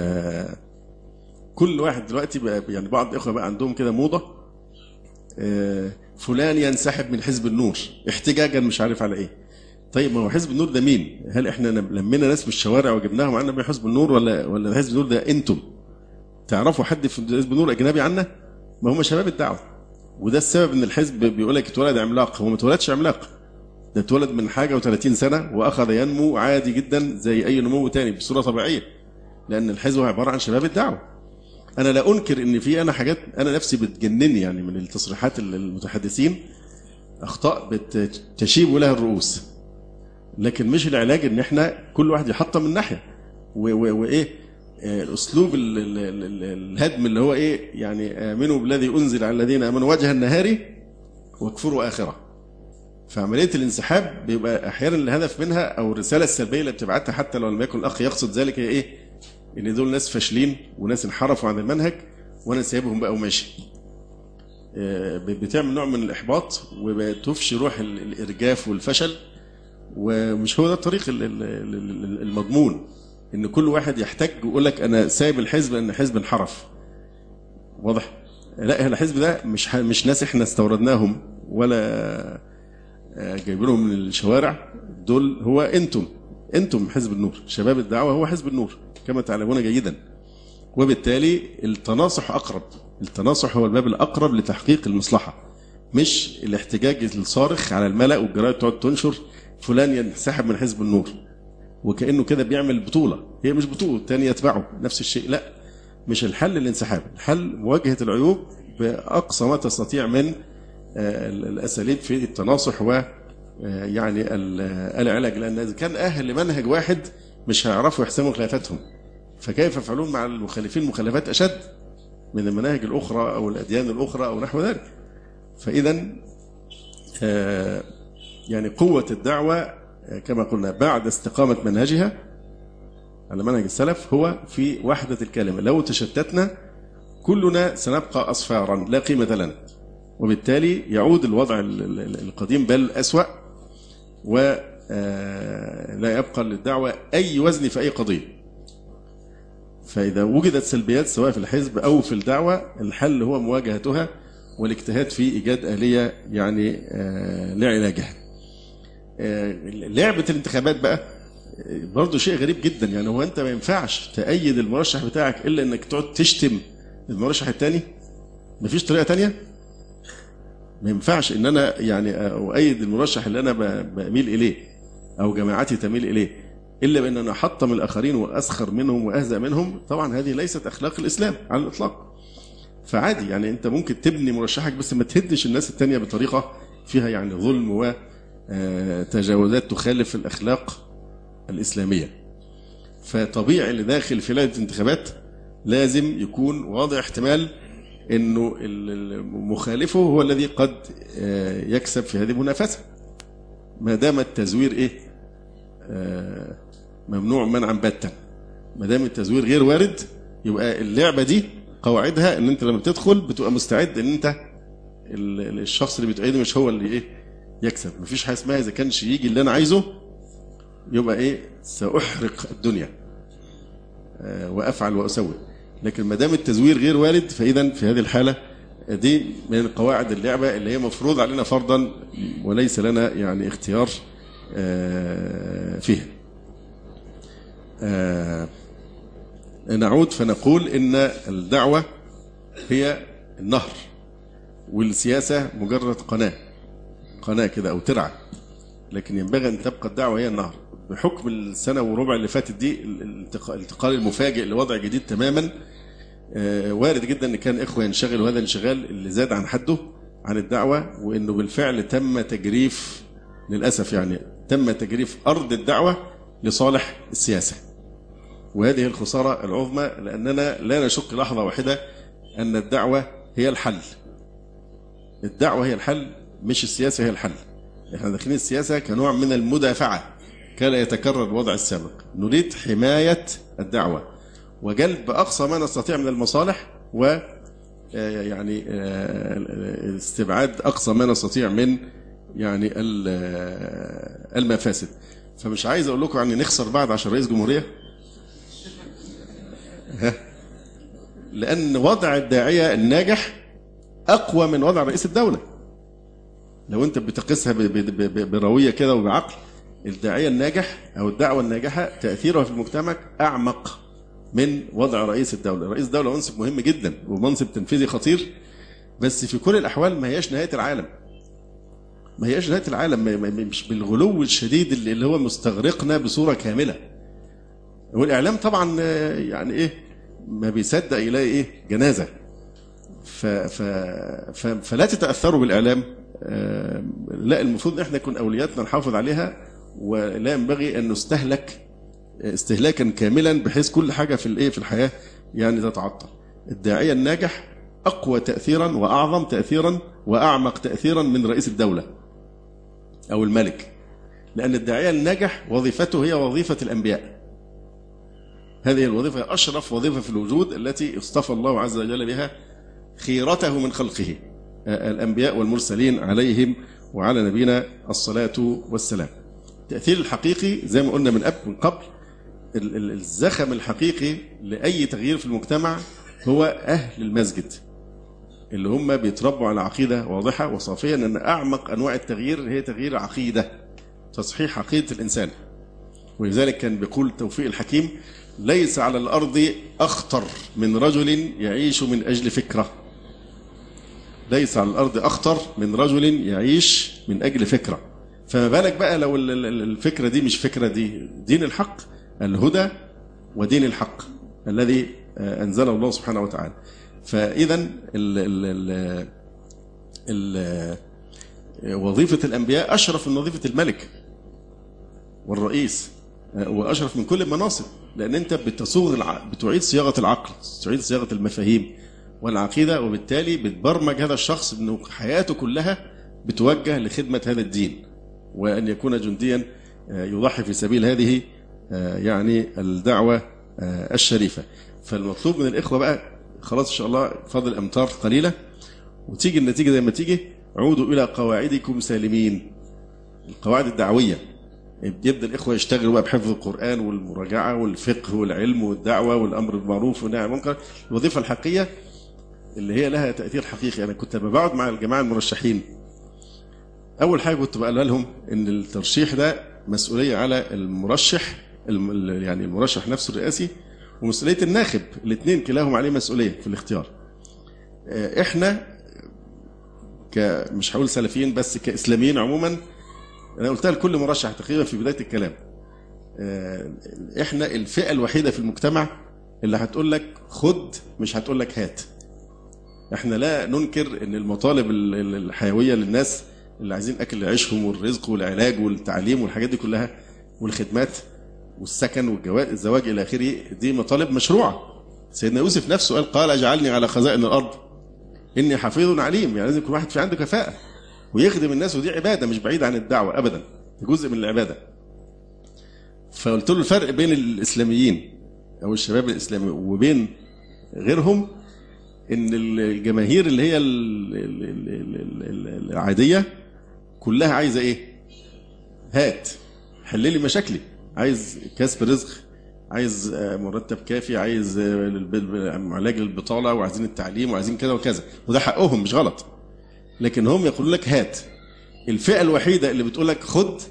كل واحد دلوقتي بقى يعني بعض الإخوة بقى عندهم كده موضة آه، فلان ينسحب من حزب النور احتجاجا مش عارف على ايه طيب ما هو حزب النور ده مين؟ هل احنا لمينا ناس من الشوارع وجبناهم عنا من حزب النور ولا ولا حزب النور ده انتم؟ تعرفوا حد في حزب النور اجنبي عنا؟ ما هم شباب الدعوه وده السبب ان الحزب بيقول لك اتولد عملاق هو ما اتولدش عملاق ده اتولد من حاجه و30 سنه واخذ ينمو عادي جدا زي اي نمو تاني بصوره طبيعيه لان الحزب عباره عن شباب الدعوه انا لا انكر ان في انا حاجات انا نفسي بتجنني يعني من التصريحات المتحدثين اخطاء بتشيب لها الرؤوس لكن مش العلاج ان احنا كل واحد يحطم من ناحيه وايه الاسلوب الهدم اللي هو ايه يعني امنوا بالذي انزل على الذين امنوا وجه النهار واكفروا اخره فعمليه الانسحاب بيبقى احيانا الهدف منها او الرساله السلبيه اللي بتبعتها حتى لو لم يكن الاخ يقصد ذلك هي ايه؟ ان دول ناس فاشلين وناس انحرفوا عن المنهج وانا سايبهم بقى وماشي. آه، بتعمل نوع من الاحباط وبتفشي روح الارجاف والفشل ومش هو ده الطريق المضمون ان كل واحد يحتاج يقول لك انا سايب الحزب لان حزب انحرف واضح لا الحزب ده مش مش ناس احنا استوردناهم ولا آه، جايبينهم من الشوارع دول هو انتم انتم حزب النور شباب الدعوه هو حزب النور كما تعلمون جيدا وبالتالي التناصح اقرب التناصح هو الباب الاقرب لتحقيق المصلحه مش الاحتجاج الصارخ على الملا والجرايد تقعد تنشر فلان ينسحب من حزب النور وكانه كده بيعمل بطوله هي مش بطوله الثاني يتبعه نفس الشيء لا مش الحل الانسحاب الحل مواجهه العيوب باقصى ما تستطيع من الاساليب في التناصح و يعني العلاج لان اذا كان اهل لمنهج واحد مش هيعرفوا يحسموا خلافاتهم فكيف يفعلون مع المخالفين مخالفات اشد من المناهج الاخرى او الاديان الاخرى او نحو ذلك فاذا يعني قوه الدعوه كما قلنا بعد استقامه منهجها على منهج السلف هو في وحده الكلمه لو تشتتنا كلنا سنبقى اصفارا لا قيمه لنا وبالتالي يعود الوضع القديم بل اسوا ولا يبقى للدعوه اي وزن في اي قضيه فإذا وجدت سلبيات سواء في الحزب أو في الدعوة الحل هو مواجهتها والاجتهاد في إيجاد آلية يعني لعلاجها. لعبة الانتخابات بقى برضه شيء غريب جدا يعني هو أنت ما ينفعش تأيد المرشح بتاعك إلا إنك تقعد تشتم المرشح الثاني مفيش طريقة تانية ما ينفعش إن أنا يعني أؤيد المرشح اللي أنا بميل إليه أو جماعتي تميل إليه الا بان انا احطم الاخرين واسخر منهم واهزأ منهم طبعا هذه ليست اخلاق الاسلام على الاطلاق فعادي يعني انت ممكن تبني مرشحك بس ما تهدش الناس التانية بطريقه فيها يعني ظلم وتجاوزات تخالف الاخلاق الاسلاميه فطبيعي اللي داخل في لجنه الانتخابات لازم يكون واضح احتمال انه مخالفه هو الذي قد يكسب في هذه المنافسه ما دام التزوير ايه ممنوع منعا باتا ما دام التزوير غير وارد يبقى اللعبه دي قواعدها ان انت لما بتدخل بتبقى مستعد ان انت الشخص اللي بتعيده مش هو اللي ايه يكسب مفيش حاجه اسمها اذا كانش يجي اللي انا عايزه يبقى ايه ساحرق الدنيا وافعل واسوي لكن ما دام التزوير غير وارد فاذا في هذه الحاله دي من قواعد اللعبه اللي هي مفروض علينا فرضا وليس لنا يعني اختيار فيها نعود فنقول ان الدعوه هي النهر والسياسه مجرد قناه قناه كده او ترعه لكن ينبغي ان تبقى الدعوه هي النهر بحكم السنه وربع اللي فاتت دي الانتقال المفاجئ لوضع جديد تماما وارد جدا ان كان اخوه ينشغلوا هذا الانشغال اللي زاد عن حده عن الدعوه وانه بالفعل تم تجريف للاسف يعني تم تجريف ارض الدعوه لصالح السياسه. وهذه الخساره العظمى لاننا لا نشك لحظه واحده ان الدعوه هي الحل. الدعوه هي الحل مش السياسه هي الحل. احنا داخلين السياسه كنوع من المدافعه كان يتكرر الوضع السابق. نريد حمايه الدعوه وجلب اقصى ما نستطيع من المصالح و يعني استبعاد اقصى ما نستطيع من يعني المفاسد فمش عايز اقول لكم يعني نخسر بعد عشان رئيس جمهوريه لان وضع الداعيه الناجح اقوى من وضع رئيس الدوله لو انت بتقيسها برويه كده وبعقل الداعيه الناجح او الدعوه الناجحه تاثيرها في المجتمع اعمق من وضع رئيس الدوله رئيس الدوله منصب مهم جدا ومنصب تنفيذي خطير بس في كل الاحوال ما هياش نهايه العالم ما هياش نهايه العالم مش بالغلو الشديد اللي هو مستغرقنا بصوره كامله والاعلام طبعا يعني ايه ما بيصدق يلاقي ايه جنازه ف ف ف فلا تتاثروا بالاعلام لا المفروض ان احنا نكون اولوياتنا نحافظ عليها ولا ينبغي ان نستهلك استهلاكا كاملا بحيث كل حاجه في الايه في الحياه يعني تتعطل الداعيه الناجح اقوى تاثيرا واعظم تاثيرا واعمق تاثيرا من رئيس الدوله او الملك لان الداعيه الناجح وظيفته هي وظيفه الانبياء هذه الوظيفه اشرف وظيفه في الوجود التي اصطفى الله عز وجل بها خيرته من خلقه الانبياء والمرسلين عليهم وعلى نبينا الصلاه والسلام التاثير الحقيقي زي ما قلنا من قبل من قبل الزخم الحقيقي لاي تغيير في المجتمع هو اهل المسجد اللي هم بيتربوا على عقيده واضحه وصافيه ان اعمق انواع التغيير هي تغيير عقيده تصحيح عقيده الانسان ولذلك كان بيقول توفيق الحكيم ليس على الارض اخطر من رجل يعيش من اجل فكره ليس على الارض اخطر من رجل يعيش من اجل فكره فما بالك بقى لو الفكرة دي مش فكرة دي دين الحق الهدى ودين الحق الذي أنزله الله سبحانه وتعالى فإذا وظيفة الأنبياء أشرف من وظيفة الملك والرئيس وأشرف من كل المناصب لأن أنت بتصوغ الع... بتعيد صياغة العقل تعيد صياغة المفاهيم والعقيدة وبالتالي بتبرمج هذا الشخص أنه حياته كلها بتوجه لخدمة هذا الدين وأن يكون جنديا يضحي في سبيل هذه يعني الدعوة الشريفة فالمطلوب من الإخوة بقى خلاص إن شاء الله فاضل أمتار قليلة وتيجي النتيجة زي ما تيجي عودوا إلى قواعدكم سالمين القواعد الدعوية يبدا الاخوه يشتغلوا بقى بحفظ القران والمراجعه والفقه والعلم والدعوه والامر بالمعروف والنهي عن المنكر الوظيفه الحقيقيه اللي هي لها تاثير حقيقي انا كنت لما بقعد مع الجماعه المرشحين اول حاجه كنت بقولها لهم ان الترشيح ده مسؤوليه على المرشح يعني المرشح نفسه الرئاسي ومسؤوليه الناخب الاثنين كلاهم عليه مسؤوليه في الاختيار احنا ك مش هقول سلفيين بس كاسلاميين عموما انا قلتها لكل مرشح تقريبا في بدايه الكلام احنا الفئه الوحيده في المجتمع اللي هتقول لك خد مش هتقول لك هات احنا لا ننكر ان المطالب الحيويه للناس اللي عايزين اكل عيشهم والرزق والعلاج والتعليم والحاجات دي كلها والخدمات والسكن والجواز الزواج الى اخره دي مطالب مشروعه سيدنا يوسف نفسه قال قال اجعلني على خزائن الارض اني حفيظ عليم يعني لازم يكون واحد في عنده كفاءه ويخدم الناس ودي عباده مش بعيده عن الدعوه ابدا جزء من العباده فقلت له الفرق بين الاسلاميين او الشباب الاسلامي وبين غيرهم ان الجماهير اللي هي العاديه كلها عايزه ايه هات حل لي مشاكلي عايز كسب رزق عايز مرتب كافي عايز علاج للبطاله وعايزين التعليم وعايزين كذا وكذا وده حقهم مش غلط لكن هم يقولوا لك هات الفئه الوحيده اللي بتقول لك خد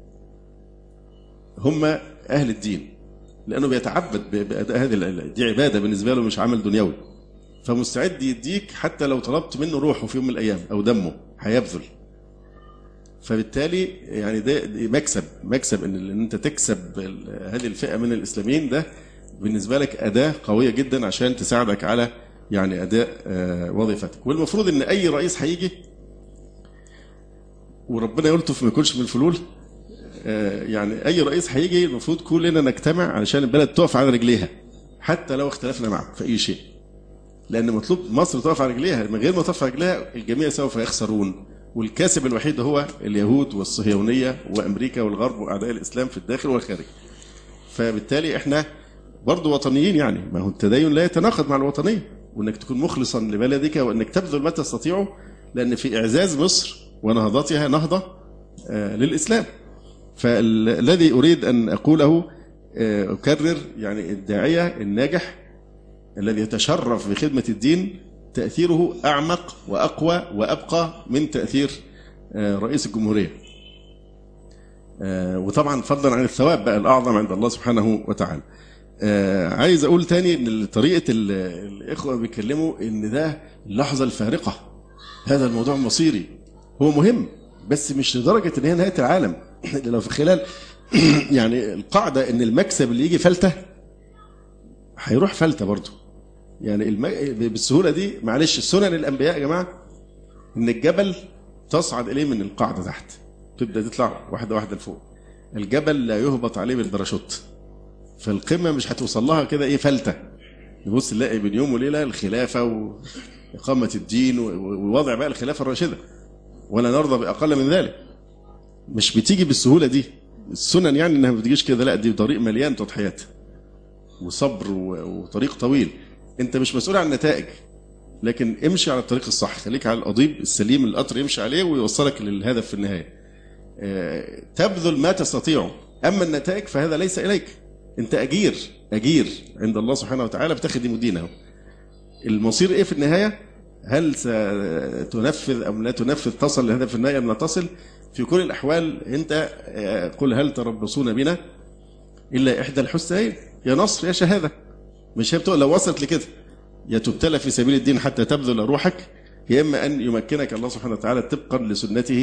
هم اهل الدين لانه بيتعبد باداء هذه دي عباده بالنسبه له مش عمل دنيوي فمستعد يديك حتى لو طلبت منه روحه في يوم من الايام او دمه هيبذل فبالتالي يعني ده مكسب مكسب ان انت تكسب هذه الفئه من الاسلاميين ده بالنسبه لك اداه قويه جدا عشان تساعدك على يعني اداء وظيفتك والمفروض ان اي رئيس هيجي وربنا يلطف ما يكونش من الفلول يعني اي رئيس هيجي المفروض كلنا نجتمع علشان البلد تقف على رجليها حتى لو اختلفنا معه في اي شيء لان مطلوب مصر تقف على رجليها من غير ما تقف على رجليها الجميع سوف يخسرون والكاسب الوحيد هو اليهود والصهيونيه وامريكا والغرب واعداء الاسلام في الداخل والخارج فبالتالي احنا برضه وطنيين يعني ما هو التدين لا يتناقض مع الوطنيه وانك تكون مخلصا لبلدك وانك تبذل ما تستطيعه لان في اعزاز مصر ونهضتها نهضه للاسلام فالذي اريد ان اقوله اكرر يعني الداعيه الناجح الذي يتشرف بخدمه الدين تاثيره اعمق واقوى وابقى من تاثير رئيس الجمهوريه وطبعا فضلا عن الثواب بقى الاعظم عند الله سبحانه وتعالى آه عايز اقول تاني ان طريقه الاخوه بيتكلموا ان ده اللحظه الفارقه هذا الموضوع مصيري هو مهم بس مش لدرجه ان هي نهايه العالم لو في خلال يعني القاعده ان المكسب اللي يجي فلته هيروح فلته برضه يعني الم... بالسهوله دي معلش سنن الانبياء يا جماعه ان الجبل تصعد اليه من القاعده تحت تبدا تطلع واحده واحده لفوق الجبل لا يهبط عليه بالباراشوت فالقمه مش هتوصل لها كده ايه فلته نبص نلاقي بين يوم وليله الخلافه واقامه الدين ووضع بقى الخلافه الراشده ولا نرضى باقل من ذلك مش بتيجي بالسهوله دي السنن يعني انها ما بتجيش كده لا دي طريق مليان تضحيات وصبر وطريق طويل انت مش مسؤول عن النتائج لكن امشي على الطريق الصح خليك على القضيب السليم القطر يمشي عليه ويوصلك للهدف في النهايه تبذل ما تستطيعه اما النتائج فهذا ليس اليك انت اجير اجير عند الله سبحانه وتعالى بتخدم دينه المصير ايه في النهايه هل ستنفذ ام لا تنفذ تصل لهدف النهايه ام لا تصل في كل الاحوال انت قل هل تربصون بنا الا احدى الحسنيين يا نصر يا شهاده مش هي بتقول لو وصلت لكده يا تبتلى في سبيل الدين حتى تبذل روحك يا اما ان يمكنك الله سبحانه وتعالى طبقا لسنته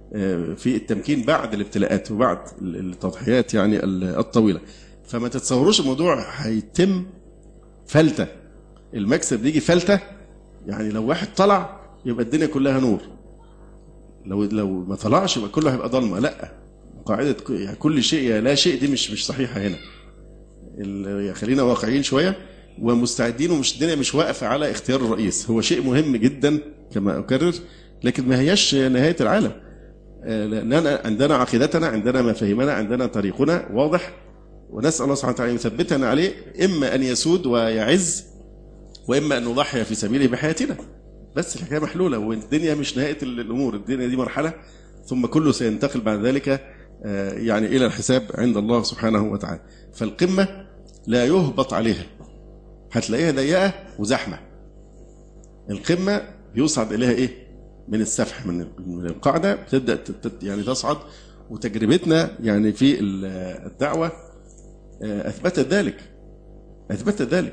في التمكين بعد الابتلاءات وبعد التضحيات يعني الطويله فما تتصوروش الموضوع هيتم فلته المكسب بيجي فلته يعني لو واحد طلع يبقى الدنيا كلها نور لو لو ما طلعش يبقى كله هيبقى ضلمه لا قاعده يعني كل شيء يا لا شيء دي مش مش صحيحه هنا خلينا واقعيين شويه ومستعدين ومش الدنيا مش واقفه على اختيار الرئيس هو شيء مهم جدا كما اكرر لكن ما هياش نهايه العالم لأننا عندنا عقيدتنا عندنا مفاهيمنا عندنا طريقنا واضح ونسأل الله سبحانه وتعالى يثبتنا عليه إما أن يسود ويعز وإما أن نضحي في سبيله بحياتنا بس الحكاية محلولة والدنيا مش نهاية الأمور الدنيا دي مرحلة ثم كله سينتقل بعد ذلك يعني إلى الحساب عند الله سبحانه وتعالى فالقمة لا يهبط عليها هتلاقيها ضيقة وزحمة القمة يصعد إليها إيه من السفح من من القاعده بتبدا يعني تصعد وتجربتنا يعني في الدعوه اثبتت ذلك اثبتت ذلك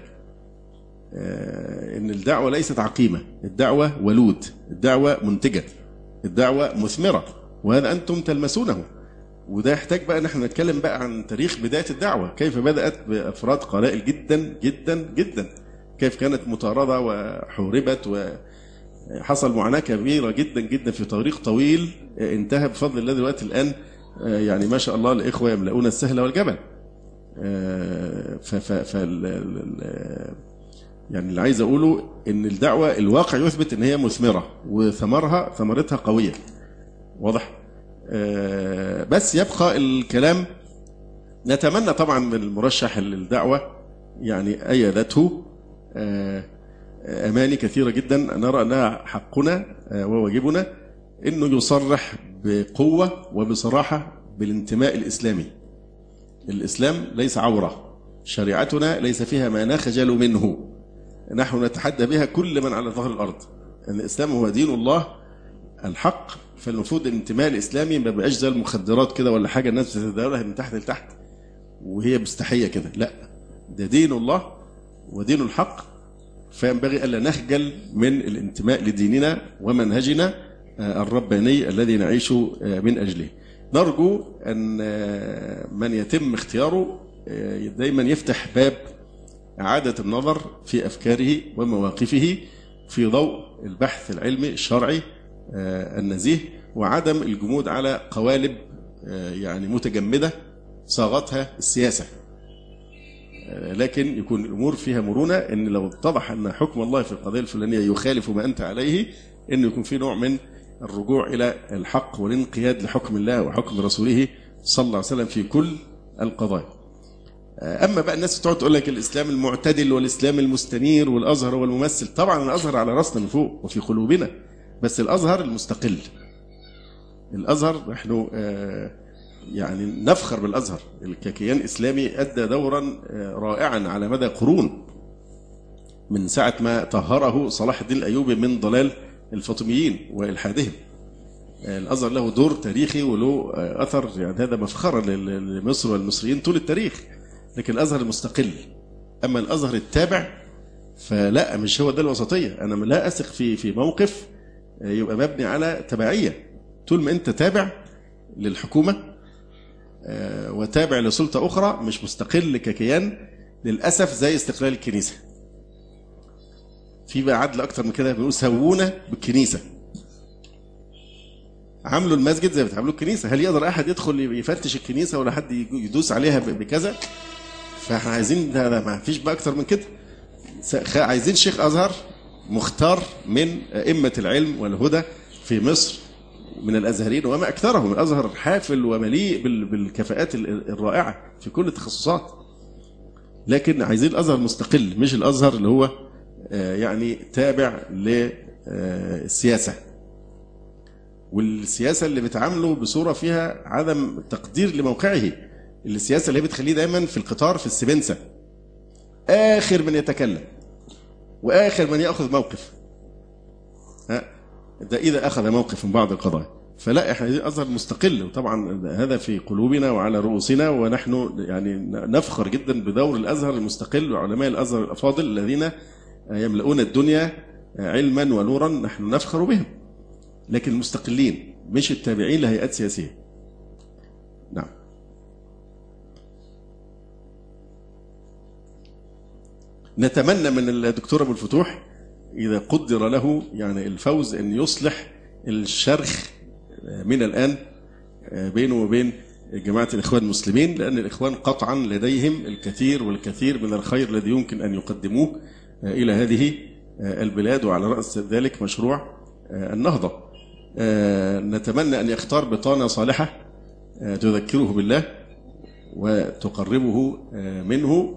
ان الدعوه ليست عقيمه الدعوه ولود الدعوه منتجه الدعوه مثمره وهذا انتم تلمسونه وده يحتاج بقى ان احنا نتكلم بقى عن تاريخ بدايه الدعوه كيف بدات بافراد قلائل جدا جدا جدا كيف كانت مطارده وحوربت و حصل معاناه كبيره جدا جدا في طريق طويل انتهى بفضل الله دلوقتي الان يعني ما شاء الله الاخوه يملؤون السهل والجبل ف ف يعني اللي عايز اقوله ان الدعوه الواقع يثبت ان هي مثمره وثمرها ثمرتها قويه واضح بس يبقى الكلام نتمنى طبعا من المرشح للدعوه يعني ايدته اماني كثيره جدا نرى انها حقنا وواجبنا انه يصرح بقوه وبصراحه بالانتماء الاسلامي. الاسلام ليس عوره. شريعتنا ليس فيها ما نخجل منه. نحن نتحدى بها كل من على ظهر الارض. ان الاسلام هو دين الله الحق فالمفروض الانتماء الاسلامي ما بقاش زي المخدرات كده ولا حاجه الناس بتتداولها من تحت لتحت وهي مستحيه كده، لا ده دين الله ودين الحق فينبغي الا نخجل من الانتماء لديننا ومنهجنا الرباني الذي نعيش من اجله. نرجو ان من يتم اختياره دايما يفتح باب اعاده النظر في افكاره ومواقفه في ضوء البحث العلمي الشرعي النزيه وعدم الجمود على قوالب يعني متجمده صاغتها السياسه. لكن يكون الامور فيها مرونه ان لو اتضح ان حكم الله في القضيه الفلانيه يخالف ما انت عليه انه يكون في نوع من الرجوع الى الحق والانقياد لحكم الله وحكم رسوله صلى الله عليه وسلم في كل القضايا. اما بقى الناس بتقعد تقول لك الاسلام المعتدل والاسلام المستنير والازهر هو الممثل، طبعا الازهر على راسنا من فوق وفي قلوبنا بس الازهر المستقل. الازهر نحن يعني نفخر بالازهر ككيان اسلامي ادى دورا رائعا على مدى قرون من ساعه ما طهره صلاح الدين الايوبي من ضلال الفاطميين والحادهم الازهر له دور تاريخي وله اثر يعني هذا مفخرا لمصر والمصريين طول التاريخ لكن الازهر المستقل اما الازهر التابع فلا مش هو ده الوسطيه انا لا اثق في في موقف يبقى مبني على تبعيه طول ما انت تابع للحكومه وتابع لسلطه اخرى مش مستقل ككيان للاسف زي استقلال الكنيسه في بقى عدل اكتر من كده بيقول سوونا بالكنيسه عملوا المسجد زي ما بتعملوا الكنيسه هل يقدر احد يدخل يفتش الكنيسه ولا حد يدوس عليها بكذا فاحنا عايزين ده ما فيش بقى اكتر من كده عايزين شيخ ازهر مختار من ائمه العلم والهدى في مصر من الازهريين وما اكثرهم الازهر حافل ومليء بالكفاءات الرائعه في كل التخصصات لكن عايزين الازهر مستقل مش الازهر اللي هو يعني تابع للسياسه والسياسه اللي بتعامله بصوره فيها عدم تقدير لموقعه السياسه اللي هي بتخليه دايما في القطار في السبنسه اخر من يتكلم واخر من ياخذ موقف ها ده اذا اخذ موقف من بعض القضايا فلا احنا عايزين ازهر مستقل وطبعا هذا في قلوبنا وعلى رؤوسنا ونحن يعني نفخر جدا بدور الازهر المستقل وعلماء الازهر الافاضل الذين يملؤون الدنيا علما ونورا نحن نفخر بهم لكن المستقلين مش التابعين لهيئات سياسية نعم نتمنى من الدكتور أبو الفتوح إذا قدر له يعني الفوز أن يصلح الشرخ من الآن بينه وبين جماعة الإخوان المسلمين لأن الإخوان قطعا لديهم الكثير والكثير من الخير الذي يمكن أن يقدموه إلى هذه البلاد وعلى رأس ذلك مشروع النهضة نتمنى أن يختار بطانة صالحة تذكره بالله وتقربه منه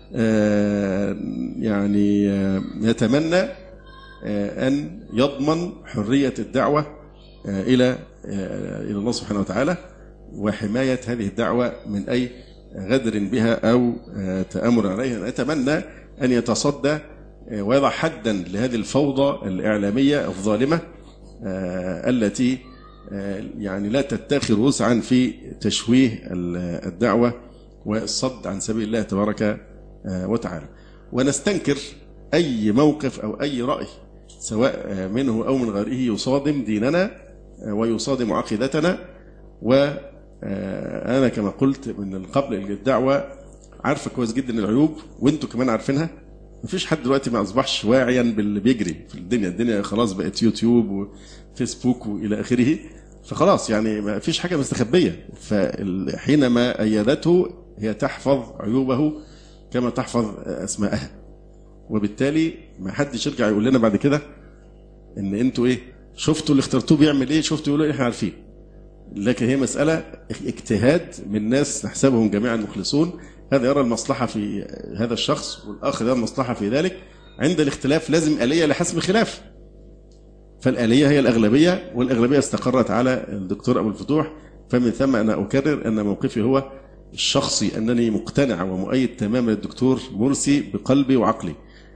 يعني يتمنى أن يضمن حرية الدعوة إلى إلى الله سبحانه وتعالى وحماية هذه الدعوة من أي غدر بها أو تأمر عليها نتمنى أن يتصدى ويضع حدا لهذه الفوضى الإعلامية الظالمة التي يعني لا تتخذ وسعا في تشويه الدعوة والصد عن سبيل الله تبارك وتعالى ونستنكر أي موقف أو أي رأي سواء منه أو من غيره يصادم ديننا ويصادم عقيدتنا وأنا كما قلت من قبل الدعوة عارفة كويس جدا العيوب وانتم كمان عارفينها مفيش حد دلوقتي ما اصبحش واعيا باللي بيجري في الدنيا الدنيا خلاص بقت يوتيوب وفيسبوك والى اخره فخلاص يعني ما فيش حاجه مستخبيه فحينما ايدته هي تحفظ عيوبه كما تحفظ اسماءها وبالتالي ما حدش يرجع يقول لنا بعد كده ان انتوا ايه شفتوا اللي اخترتوه بيعمل ايه شفتوا يقولوا ايه احنا عارفين لكن هي مساله اجتهاد من ناس نحسبهم جميعا مخلصون هذا يرى المصلحة في هذا الشخص والآخر يرى المصلحة في ذلك عند الاختلاف لازم آلية لحسم خلاف فالآلية هي الأغلبية والأغلبية استقرت على الدكتور أبو الفتوح فمن ثم أنا أكرر أن موقفي هو الشخصي أنني مقتنع ومؤيد تماما للدكتور مرسي بقلبي وعقلي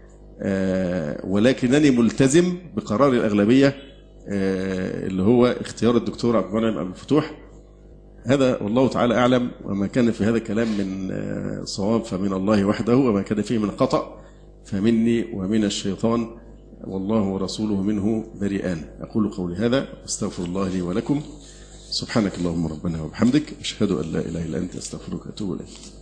ولكنني ملتزم بقرار الأغلبية اللي هو اختيار الدكتور عبد المنعم أبو الفتوح هذا والله تعالى أعلم وما كان في هذا الكلام من صواب فمن الله وحده وما كان فيه من خطأ فمني ومن الشيطان والله ورسوله منه بريئان أقول قولي هذا واستغفر الله لي ولكم سبحانك اللهم ربنا وبحمدك أشهد أن لا إله إلا أنت أستغفرك وأتوب إليك